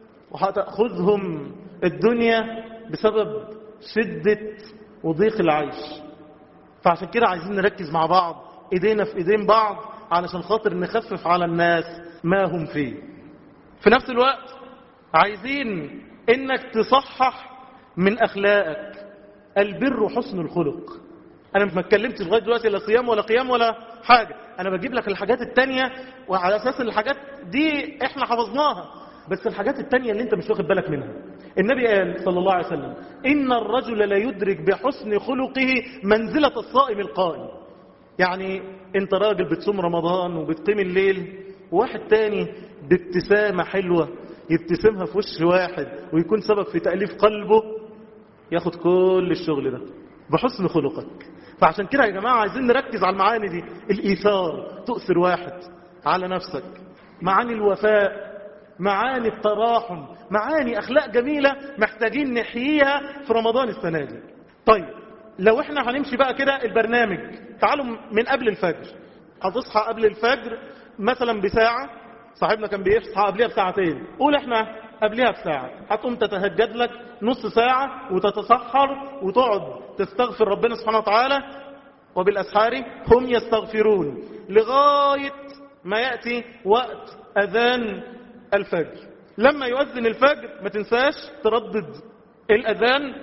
وهتأخذهم الدنيا بسبب شدة وضيق العيش فعشان كده عايزين نركز مع بعض ايدينا في ايدين بعض علشان خاطر نخفف على الناس ما هم فيه في نفس الوقت عايزين انك تصحح من اخلاقك البر حسن الخلق انا ما اتكلمتش لغايه دلوقتي لا صيام ولا قيام ولا حاجه انا بجيب لك الحاجات التانية وعلى اساس الحاجات دي احنا حفظناها بس الحاجات التانية اللي انت مش واخد بالك منها النبي قال صلى الله عليه وسلم إن الرجل لا يدرك بحسن خلقه منزلة الصائم القائم يعني انت راجل بتصوم رمضان وبتقيم الليل وواحد تاني بابتسامة حلوة يبتسمها في وش واحد ويكون سبب في تأليف قلبه ياخد كل الشغل ده بحسن خلقك فعشان كده يا جماعة عايزين نركز على المعاني دي الإيثار تؤثر واحد على نفسك معاني الوفاء معاني التراحم معاني أخلاق جميلة محتاجين نحييها في رمضان السنة دي طيب لو احنا هنمشي بقى كده البرنامج تعالوا من قبل الفجر هتصحى قبل الفجر مثلا بساعة صاحبنا كان بيصحى قبلها بساعتين قول احنا قبلها بساعة هتقوم تتهجد لك نص ساعة وتتسحر وتقعد تستغفر ربنا سبحانه وتعالى وبالأسحار هم يستغفرون لغاية ما يأتي وقت أذان الفجر لما يؤذن الفجر ما تنساش تردد الأذان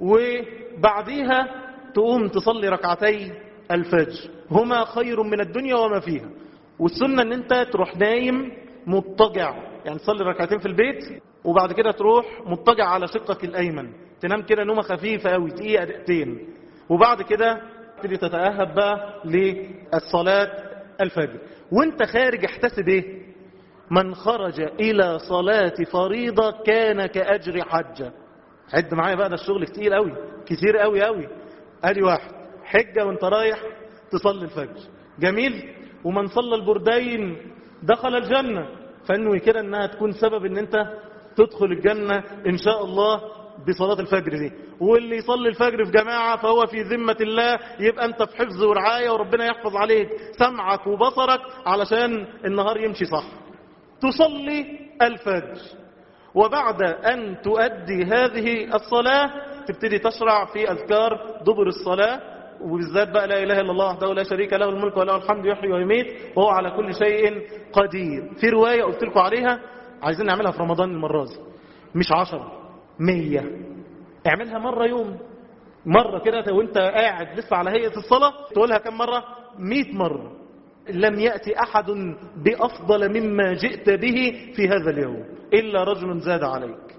وبعديها تقوم تصلي ركعتي الفجر هما خير من الدنيا وما فيها والسنة ان انت تروح نايم مضطجع يعني تصلي ركعتين في البيت وبعد كده تروح مضطجع على شقك الأيمن تنام كده نومة خفيفة أوي دقيقة دقيقتين وبعد كده تبتدي تتأهب بقى للصلاة الفجر وانت خارج احتسب ايه من خرج إلى صلاة فريضة كان كأجر حجة عد معايا بقى ده الشغل كتير قوي كتير قوي قوي ادي واحد حجة وانت رايح تصلي الفجر جميل ومن صلى البردين دخل الجنة فانوي كده انها تكون سبب ان انت تدخل الجنة ان شاء الله بصلاة الفجر دي واللي يصلي الفجر في جماعة فهو في ذمة الله يبقى انت في حفظ ورعاية وربنا يحفظ عليك سمعك وبصرك علشان النهار يمشي صح تصلي الفجر وبعد أن تؤدي هذه الصلاة تبتدي تشرع في أذكار دبر الصلاة وبالذات بقى لا إله إلا الله وحده لا شريك له الملك وله الحمد يحيي ويميت وهو على كل شيء قدير في رواية قلت لكم عليها عايزين نعملها في رمضان المرة دي مش عشرة مية اعملها مرة يوم مرة كده وانت قاعد لسه على هيئة الصلاة تقولها كم مرة مئة مرة لم يأتي أحد بأفضل مما جئت به في هذا اليوم إلا رجل زاد عليك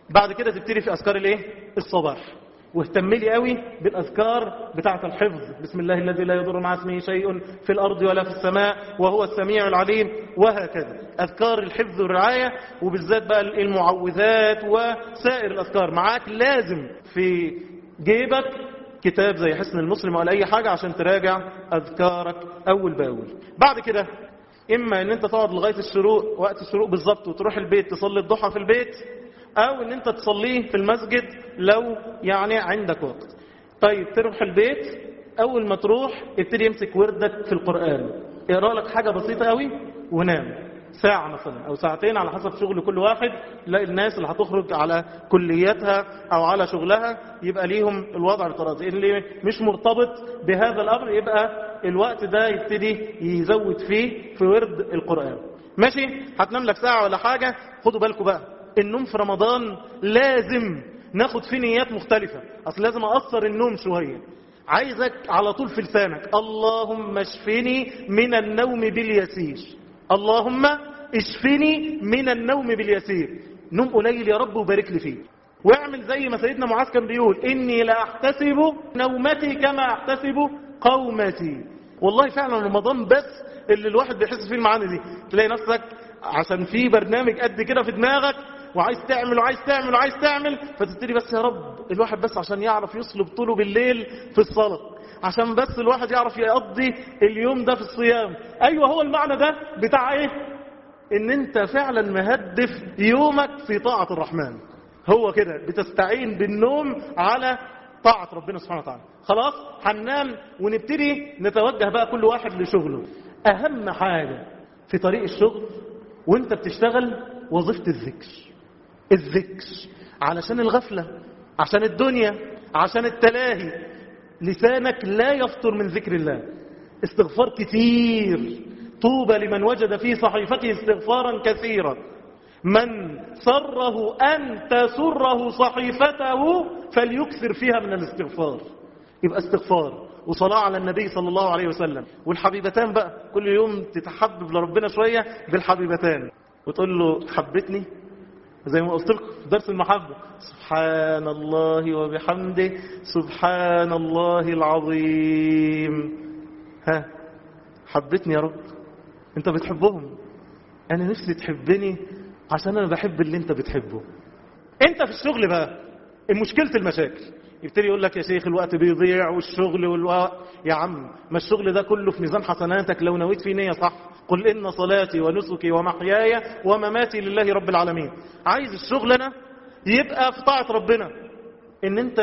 بعد كده تبتدي في أذكار الايه الصباح واهتم لي قوي بالأذكار بتاعة الحفظ بسم الله الذي لا يضر مع اسمه شيء في الأرض ولا في السماء وهو السميع العليم وهكذا أذكار الحفظ والرعاية وبالذات بقى المعوذات وسائر الأذكار معاك لازم في جيبك كتاب زي حسن المسلم ولا أي حاجة عشان تراجع أذكارك أول بأول بعد كده إما أن أنت تقعد لغاية الشروق وقت الشروق بالظبط وتروح البيت تصلي الضحى في البيت أو أن أنت تصليه في المسجد لو يعني عندك وقت طيب تروح البيت أول ما تروح ابتدي يمسك وردك في القرآن اقرأ لك حاجة بسيطة قوي ونام ساعة مثلا أو ساعتين على حسب شغل كل واحد لا الناس اللي هتخرج على كلياتها أو على شغلها يبقى ليهم الوضع الطرازي اللي مش مرتبط بهذا الأمر يبقى الوقت ده يبتدي يزود فيه في ورد القرآن ماشي هتنام لك ساعة ولا حاجة خدوا بالكم بقى النوم في رمضان لازم ناخد فيه نيات مختلفة أصل لازم أقصر النوم شوية عايزك على طول في لسانك اللهم اشفني من النوم باليسير اللهم اشفني من النوم باليسير نوم قليل يا رب وبارك لي فيه واعمل زي ما سيدنا معاذ كان بيقول إني لا أحتسب نومتي كما أحتسب قومتي والله فعلا رمضان بس اللي الواحد بيحس فيه المعاني دي تلاقي نفسك عشان في برنامج قد كده في دماغك وعايز تعمل وعايز تعمل وعايز تعمل فتبتدي بس يا رب الواحد بس عشان يعرف يصلب طوله بالليل في الصلاة عشان بس الواحد يعرف يقضي اليوم ده في الصيام ايوه هو المعنى ده بتاع ايه ان انت فعلا مهدف يومك في طاعة الرحمن هو كده بتستعين بالنوم على طاعة ربنا سبحانه وتعالى خلاص هننام ونبتدي نتوجه بقى كل واحد لشغله اهم حاجة في طريق الشغل وانت بتشتغل وظيفة الذكر الذكر علشان الغفلة عشان الدنيا عشان التلاهي لسانك لا يفطر من ذكر الله استغفار كتير طوبى لمن وجد في صحيفته استغفارا كثيرا من سره أن تسره صحيفته فليكثر فيها من الاستغفار يبقى استغفار وصلاة على النبي صلى الله عليه وسلم والحبيبتان بقى كل يوم تتحبب لربنا شوية بالحبيبتان وتقول له حبتني زي ما قلت لكم في درس المحبة سبحان الله وبحمده سبحان الله العظيم ها حبتني يا رب انت بتحبهم انا نفسي تحبني عشان انا بحب اللي انت بتحبه انت في الشغل بقى المشكلة المشاكل يبتدي يقول لك يا شيخ الوقت بيضيع والشغل والوقت يا عم ما الشغل ده كله في ميزان حسناتك لو نويت فيه نية صح قل إن صلاتي ونسكي ومحياي ومماتي لله رب العالمين عايز الشغل أنا يبقى في طاعة ربنا إن أنت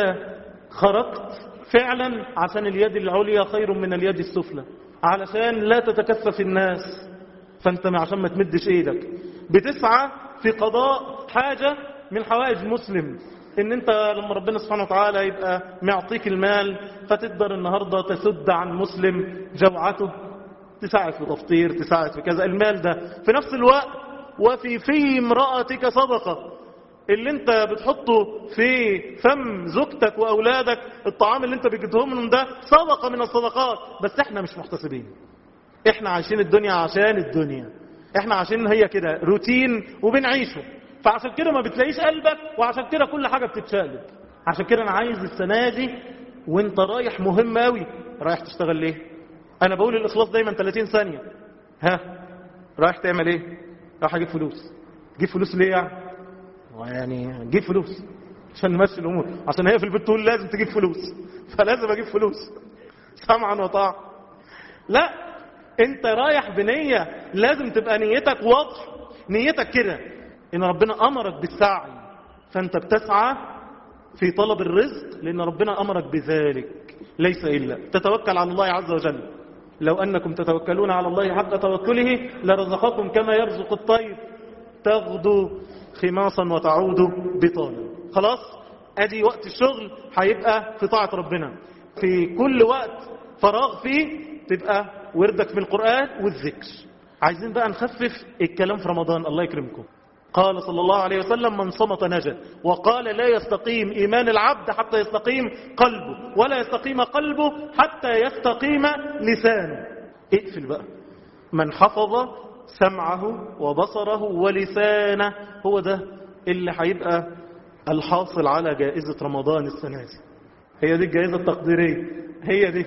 خرجت فعلا عشان اليد العليا خير من اليد السفلى علشان لا تتكفف الناس فأنت عشان ما تمدش إيدك بتسعى في قضاء حاجة من حوائج المسلم ان انت لما ربنا سبحانه وتعالى يبقى معطيك المال فتقدر النهاردة تسد عن مسلم جوعته تساعد في تفطير تساعد في كذا المال ده في نفس الوقت وفي في امرأتك صدقة اللي انت بتحطه في فم زوجتك واولادك الطعام اللي انت بتجدهم لهم ده صدقة من الصدقات بس احنا مش محتسبين احنا عايشين الدنيا عشان الدنيا احنا عايشين هي كده روتين وبنعيشه فعشان كده ما بتلاقيش قلبك وعشان كده كل حاجة بتتشقلب عشان كده انا عايز السنة دي وانت رايح مهم قوي رايح تشتغل ليه انا بقول الاخلاص دايما 30 ثانية ها رايح تعمل ايه رايح اجيب فلوس تجيب فلوس ليه يعني يعني جيب فلوس عشان نمشي الامور عشان هي في البيت تقول لازم تجيب فلوس فلازم اجيب فلوس سمعا وطاعة لا انت رايح بنية لازم تبقى نيتك واضح نيتك كده ان ربنا امرك بالسعي فانت بتسعى في طلب الرزق لان ربنا امرك بذلك ليس الا تتوكل على الله عز وجل لو انكم تتوكلون على الله حق توكله لرزقكم كما يرزق الطير تغدو خماصا وتعود بطانا خلاص ادي وقت الشغل هيبقى في طاعة ربنا في كل وقت فراغ فيه تبقى وردك في القرآن والذكر عايزين بقى نخفف الكلام في رمضان الله يكرمكم قال صلى الله عليه وسلم من صمت نجا وقال لا يستقيم إيمان العبد حتى يستقيم قلبه ولا يستقيم قلبه حتى يستقيم لسانه اقفل بقى من حفظ سمعه وبصره ولسانه هو ده اللي هيبقى الحاصل على جائزة رمضان السنة دي هي دي الجائزة التقديرية هي دي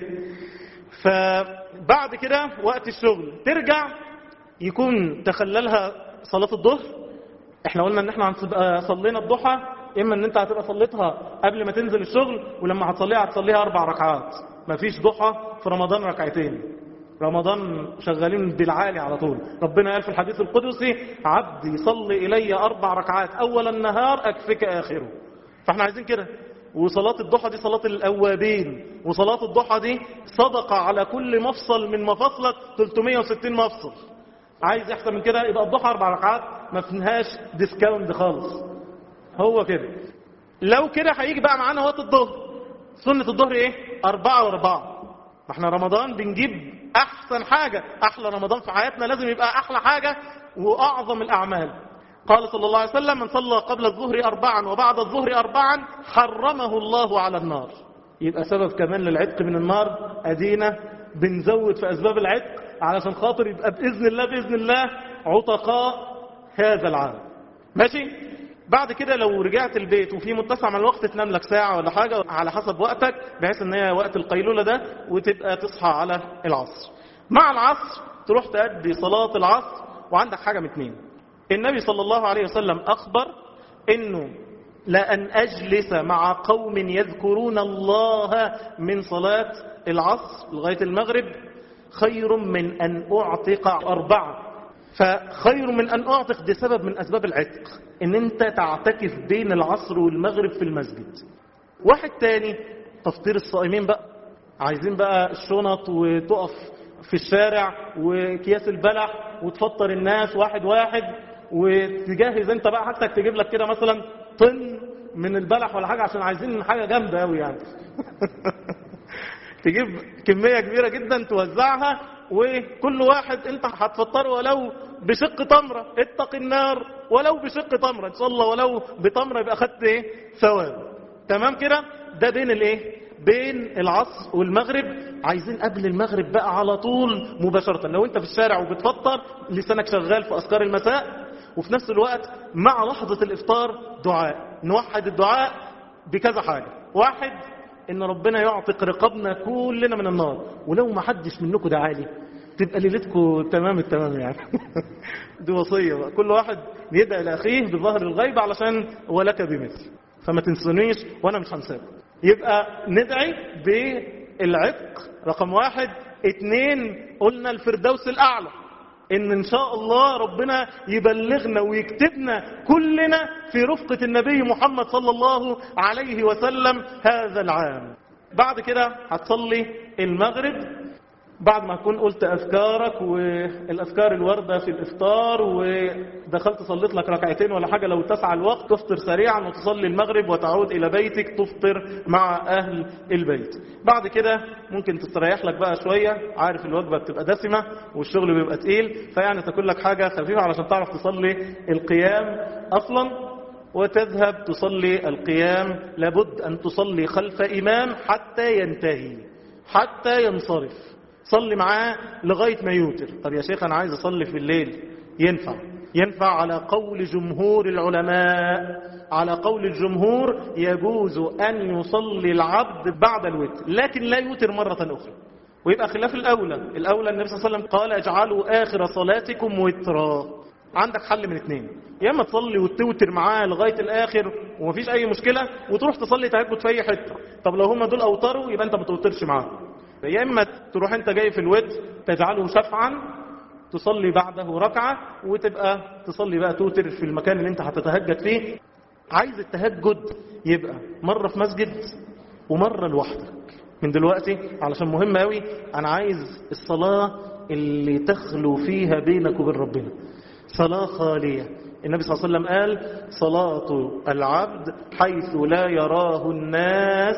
فبعد كده وقت الشغل ترجع يكون تخللها صلاة الظهر احنا قلنا ان احنا هنبقى صلينا الضحى اما ان انت هتبقى صليتها قبل ما تنزل الشغل ولما هتصليها هتصليها اربع ركعات مفيش ضحى في رمضان ركعتين رمضان شغالين بالعالي على طول ربنا قال في الحديث القدسي عبدي صلي إلي أربع ركعات أول النهار أكفك آخره فاحنا عايزين كده وصلاة الضحى دي صلاة الأوابين وصلاة الضحى دي صدقة على كل مفصل من مفاصلك 360 مفصل عايز يحسن من كده يبقى الضحى أربع ركعات ما فيهاش ديسكاونت خالص هو كده لو كده هيجي بقى معانا وقت الظهر سنة الظهر ايه أربعة وأربعة ما احنا رمضان بنجيب أحسن حاجة أحلى رمضان في حياتنا لازم يبقى أحلى حاجة وأعظم الأعمال قال صلى الله عليه وسلم من صلى قبل الظهر أربعا وبعد الظهر أربعا حرمه الله على النار يبقى سبب كمان للعتق من النار أدينا بنزود في أسباب العتق علشان خاطر يبقى بإذن الله بإذن الله عتقاء هذا العام ماشي بعد كده لو رجعت البيت وفي متسع من الوقت تنام لك ساعة ولا حاجة على حسب وقتك بحيث ان هي وقت القيلولة ده وتبقى تصحى على العصر مع العصر تروح تأدي صلاة العصر وعندك حاجة من اتنين النبي صلى الله عليه وسلم أخبر انه لأن أجلس مع قوم يذكرون الله من صلاة العصر لغاية المغرب خير من أن أعتق أربعة فخير من أن أعتق دي سبب من أسباب العتق ان انت تعتكف بين العصر والمغرب في المسجد واحد تاني تفطير الصائمين بقى عايزين بقى الشنط وتقف في الشارع وكياس البلح وتفطر الناس واحد واحد وتجهز انت بقى حتى تجيب لك كده مثلا طن من البلح ولا حاجة عشان عايزين حاجة جامدة قوي يعني تجيب كمية كبيرة جدا توزعها وكل واحد انت هتفطره ولو بشق تمرة اتق النار ولو بشق تمرة ان شاء الله ولو بتمرة يبقى خدت ايه ثواب تمام كده ده بين الايه بين العصر والمغرب عايزين قبل المغرب بقى على طول مباشرة لو انت في الشارع وبتفطر لسانك شغال في اذكار المساء وفي نفس الوقت مع لحظة الافطار دعاء نوحد الدعاء بكذا حاجة واحد ان ربنا يعتق رقابنا كلنا من النار ولو ما حدش منكم دعالي تبقى ليلتكم تمام التمام يعني دي وصية بقى كل واحد يدعي لأخيه بظهر الغيب علشان ولك بمثل فما تنسونيش وانا مش هنساكم يبقى ندعي بالعتق رقم واحد اتنين قلنا الفردوس الأعلى ان ان شاء الله ربنا يبلغنا ويكتبنا كلنا في رفقة النبي محمد صلى الله عليه وسلم هذا العام بعد كده هتصلي المغرب بعد ما تكون قلت أذكارك والأذكار الوردة في الإفطار ودخلت صليت لك ركعتين ولا حاجة لو تسعى الوقت تفطر سريعا وتصلي المغرب وتعود إلى بيتك تفطر مع أهل البيت بعد كده ممكن تستريح لك بقى شوية عارف الوجبة بتبقى دسمة والشغل بيبقى تقيل فيعني تاكل لك حاجة خفيفة علشان تعرف تصلي القيام أصلا وتذهب تصلي القيام لابد أن تصلي خلف إمام حتى ينتهي حتى ينصرف صلي معاه لغاية ما يوتر طب يا شيخ أنا عايز أصلي في الليل ينفع ينفع على قول جمهور العلماء على قول الجمهور يجوز أن يصلي العبد بعد الوتر لكن لا يوتر مرة أخرى ويبقى خلاف الأولى الأولى النبي صلى الله عليه وسلم قال اجعلوا آخر صلاتكم وترا عندك حل من اثنين يا اما تصلي وتوتر معاه لغاية الآخر ومفيش أي مشكلة وتروح تصلي تهجد في أي حتة طب لو هم دول أوتروا يبقى أنت ما توترش معاه يا إما تروح أنت جاي في الوتر تجعله شفعا تصلي بعده ركعة وتبقى تصلي بقى توتر في المكان اللي أنت هتتهجد فيه عايز التهجد يبقى مرة في مسجد ومرة لوحدك من دلوقتي علشان مهم قوي أنا عايز الصلاة اللي تخلو فيها بينك وبين ربنا صلاة خالية النبي صلى الله عليه وسلم قال صلاة العبد حيث لا يراه الناس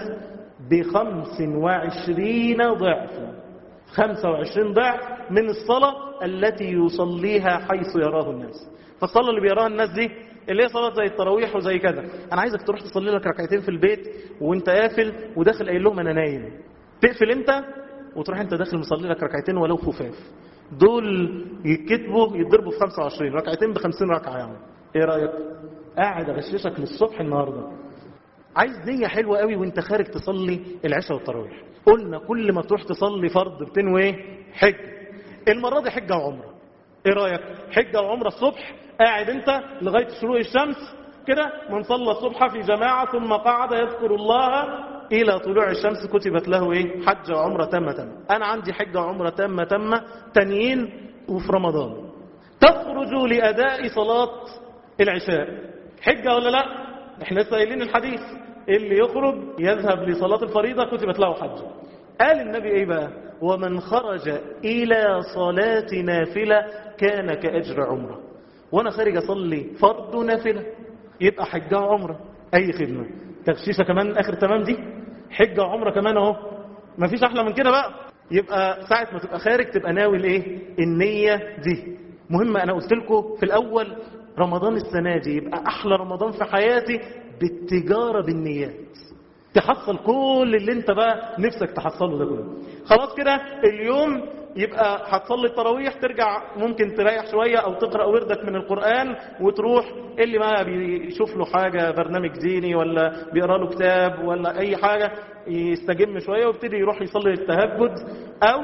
بخمس وعشرين ضعفا خمسة وعشرين ضعف من الصلاة التي يصليها حيث يراه الناس فالصلاة اللي بيراها الناس دي اللي هي صلاة زي التراويح وزي كذا أنا عايزك تروح تصلي لك ركعتين في البيت وانت قافل وداخل قايل لهم أنا نايم تقفل انت وتروح انت داخل مصلي لك ركعتين ولو خفاف دول يتكتبوا يتضربوا في 25 ركعتين ب 50 ركعة يعني ايه رأيك قاعد اغششك للصبح النهارده عايز نية حلوة قوي وانت خارج تصلي العشاء والتراويح قلنا كل ما تروح تصلي فرض بتنوي ايه حج المرة دي حجة وعمرة ايه رأيك حجة وعمرة الصبح قاعد انت لغاية شروق الشمس كده من صلى الصبح في جماعة ثم قعد يذكر الله إلى طلوع الشمس كتبت له إيه حج وعمرة تامة تامة أنا عندي حجة وعمرة تامة تامة تانيين وفي رمضان تخرج لأداء صلاة العشاء حجة ولا لا احنا لسه قايلين الحديث اللي يخرج يذهب لصلاة الفريضة كتبت له حجة قال النبي ايه بقى ومن خرج إلى صلاة نافلة كان كأجر عمره وانا خارج اصلي فرض نافلة يبقى حجة وعمرة اي خدمة تغشيشة كمان اخر تمام دي حجة وعمرة كمان اهو مفيش احلى من كده بقى يبقى ساعة ما تبقى خارج تبقى ناوي الايه النية دي مهم انا قلت لكم في الاول رمضان السنة دي يبقى احلى رمضان في حياتي بالتجارة بالنيات تحصل كل اللي انت بقى نفسك تحصله ده كله خلاص كده اليوم يبقى هتصلي التراويح ترجع ممكن تريح شوية او تقرأ وردك من القرآن وتروح اللي ما بيشوف له حاجة برنامج ديني ولا بيقرأ له كتاب ولا اي حاجة يستجم شوية ويبتدي يروح يصلي التهجد او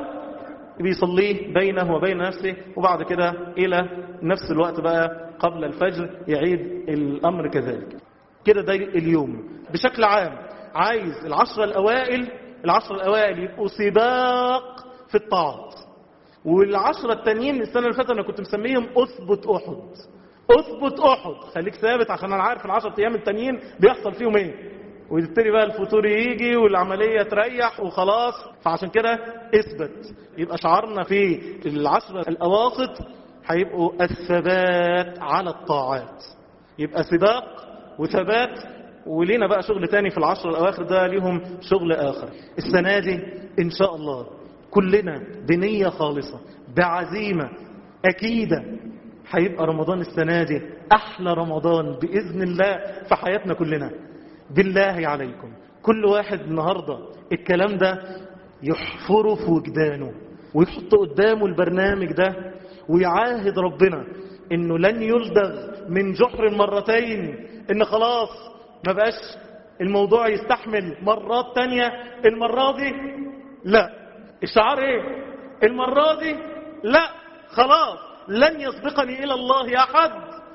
بيصليه بينه وبين نفسه وبعد كده الى نفس الوقت بقى قبل الفجر يعيد الامر كذلك كده ده اليوم بشكل عام عايز العشرة الأوائل العشرة الأوائل يبقوا سباق في الطاعات والعشرة التانيين السنة اللي فاتت أنا كنت مسميهم أثبت أحد أثبت أحد خليك ثابت عشان أنا عارف العشرة أيام التانيين بيحصل فيهم إيه ويبتدي بقى الفطور يجي والعملية تريح وخلاص فعشان كده اثبت يبقى شعارنا في العشرة الأواسط هيبقوا الثبات على الطاعات يبقى سباق وثبات ولينا بقى شغل تاني في العشر الأواخر ده ليهم شغل آخر السنة دي إن شاء الله كلنا بنية خالصة بعزيمة أكيدة هيبقى رمضان السنة دي أحلى رمضان بإذن الله في حياتنا كلنا بالله عليكم كل واحد النهاردة الكلام ده يحفره في وجدانه ويحط قدامه البرنامج ده ويعاهد ربنا انه لن يلدغ من جحر مرتين ان خلاص ما بقاش الموضوع يستحمل مرات تانية المرة دي لا الشعار ايه المرة دي لا خلاص لن يسبقني الى الله احد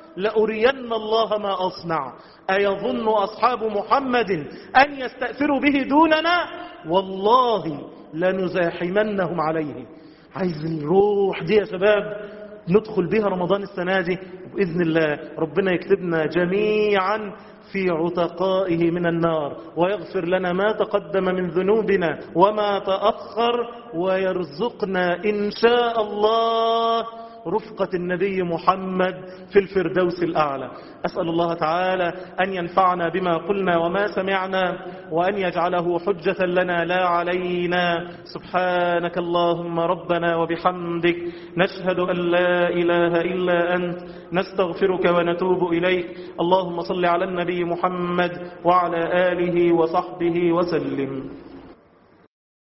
لأرين الله ما أصنع أيظن أصحاب محمد أن يستأثروا به دوننا والله لنزاحمنهم عليه عايز الروح دي يا شباب ندخل بها رمضان السنة دي بإذن الله ربنا يكتبنا جميعا في عتقائه من النار ويغفر لنا ما تقدم من ذنوبنا وما تأخر ويرزقنا إن شاء الله رفقة النبي محمد في الفردوس الأعلى أسأل الله تعالى أن ينفعنا بما قلنا وما سمعنا وأن يجعله حجة لنا لا علينا سبحانك اللهم ربنا وبحمدك نشهد أن لا إله إلا أنت نستغفرك ونتوب إليك اللهم صل على النبي محمد وعلى آله وصحبه وسلم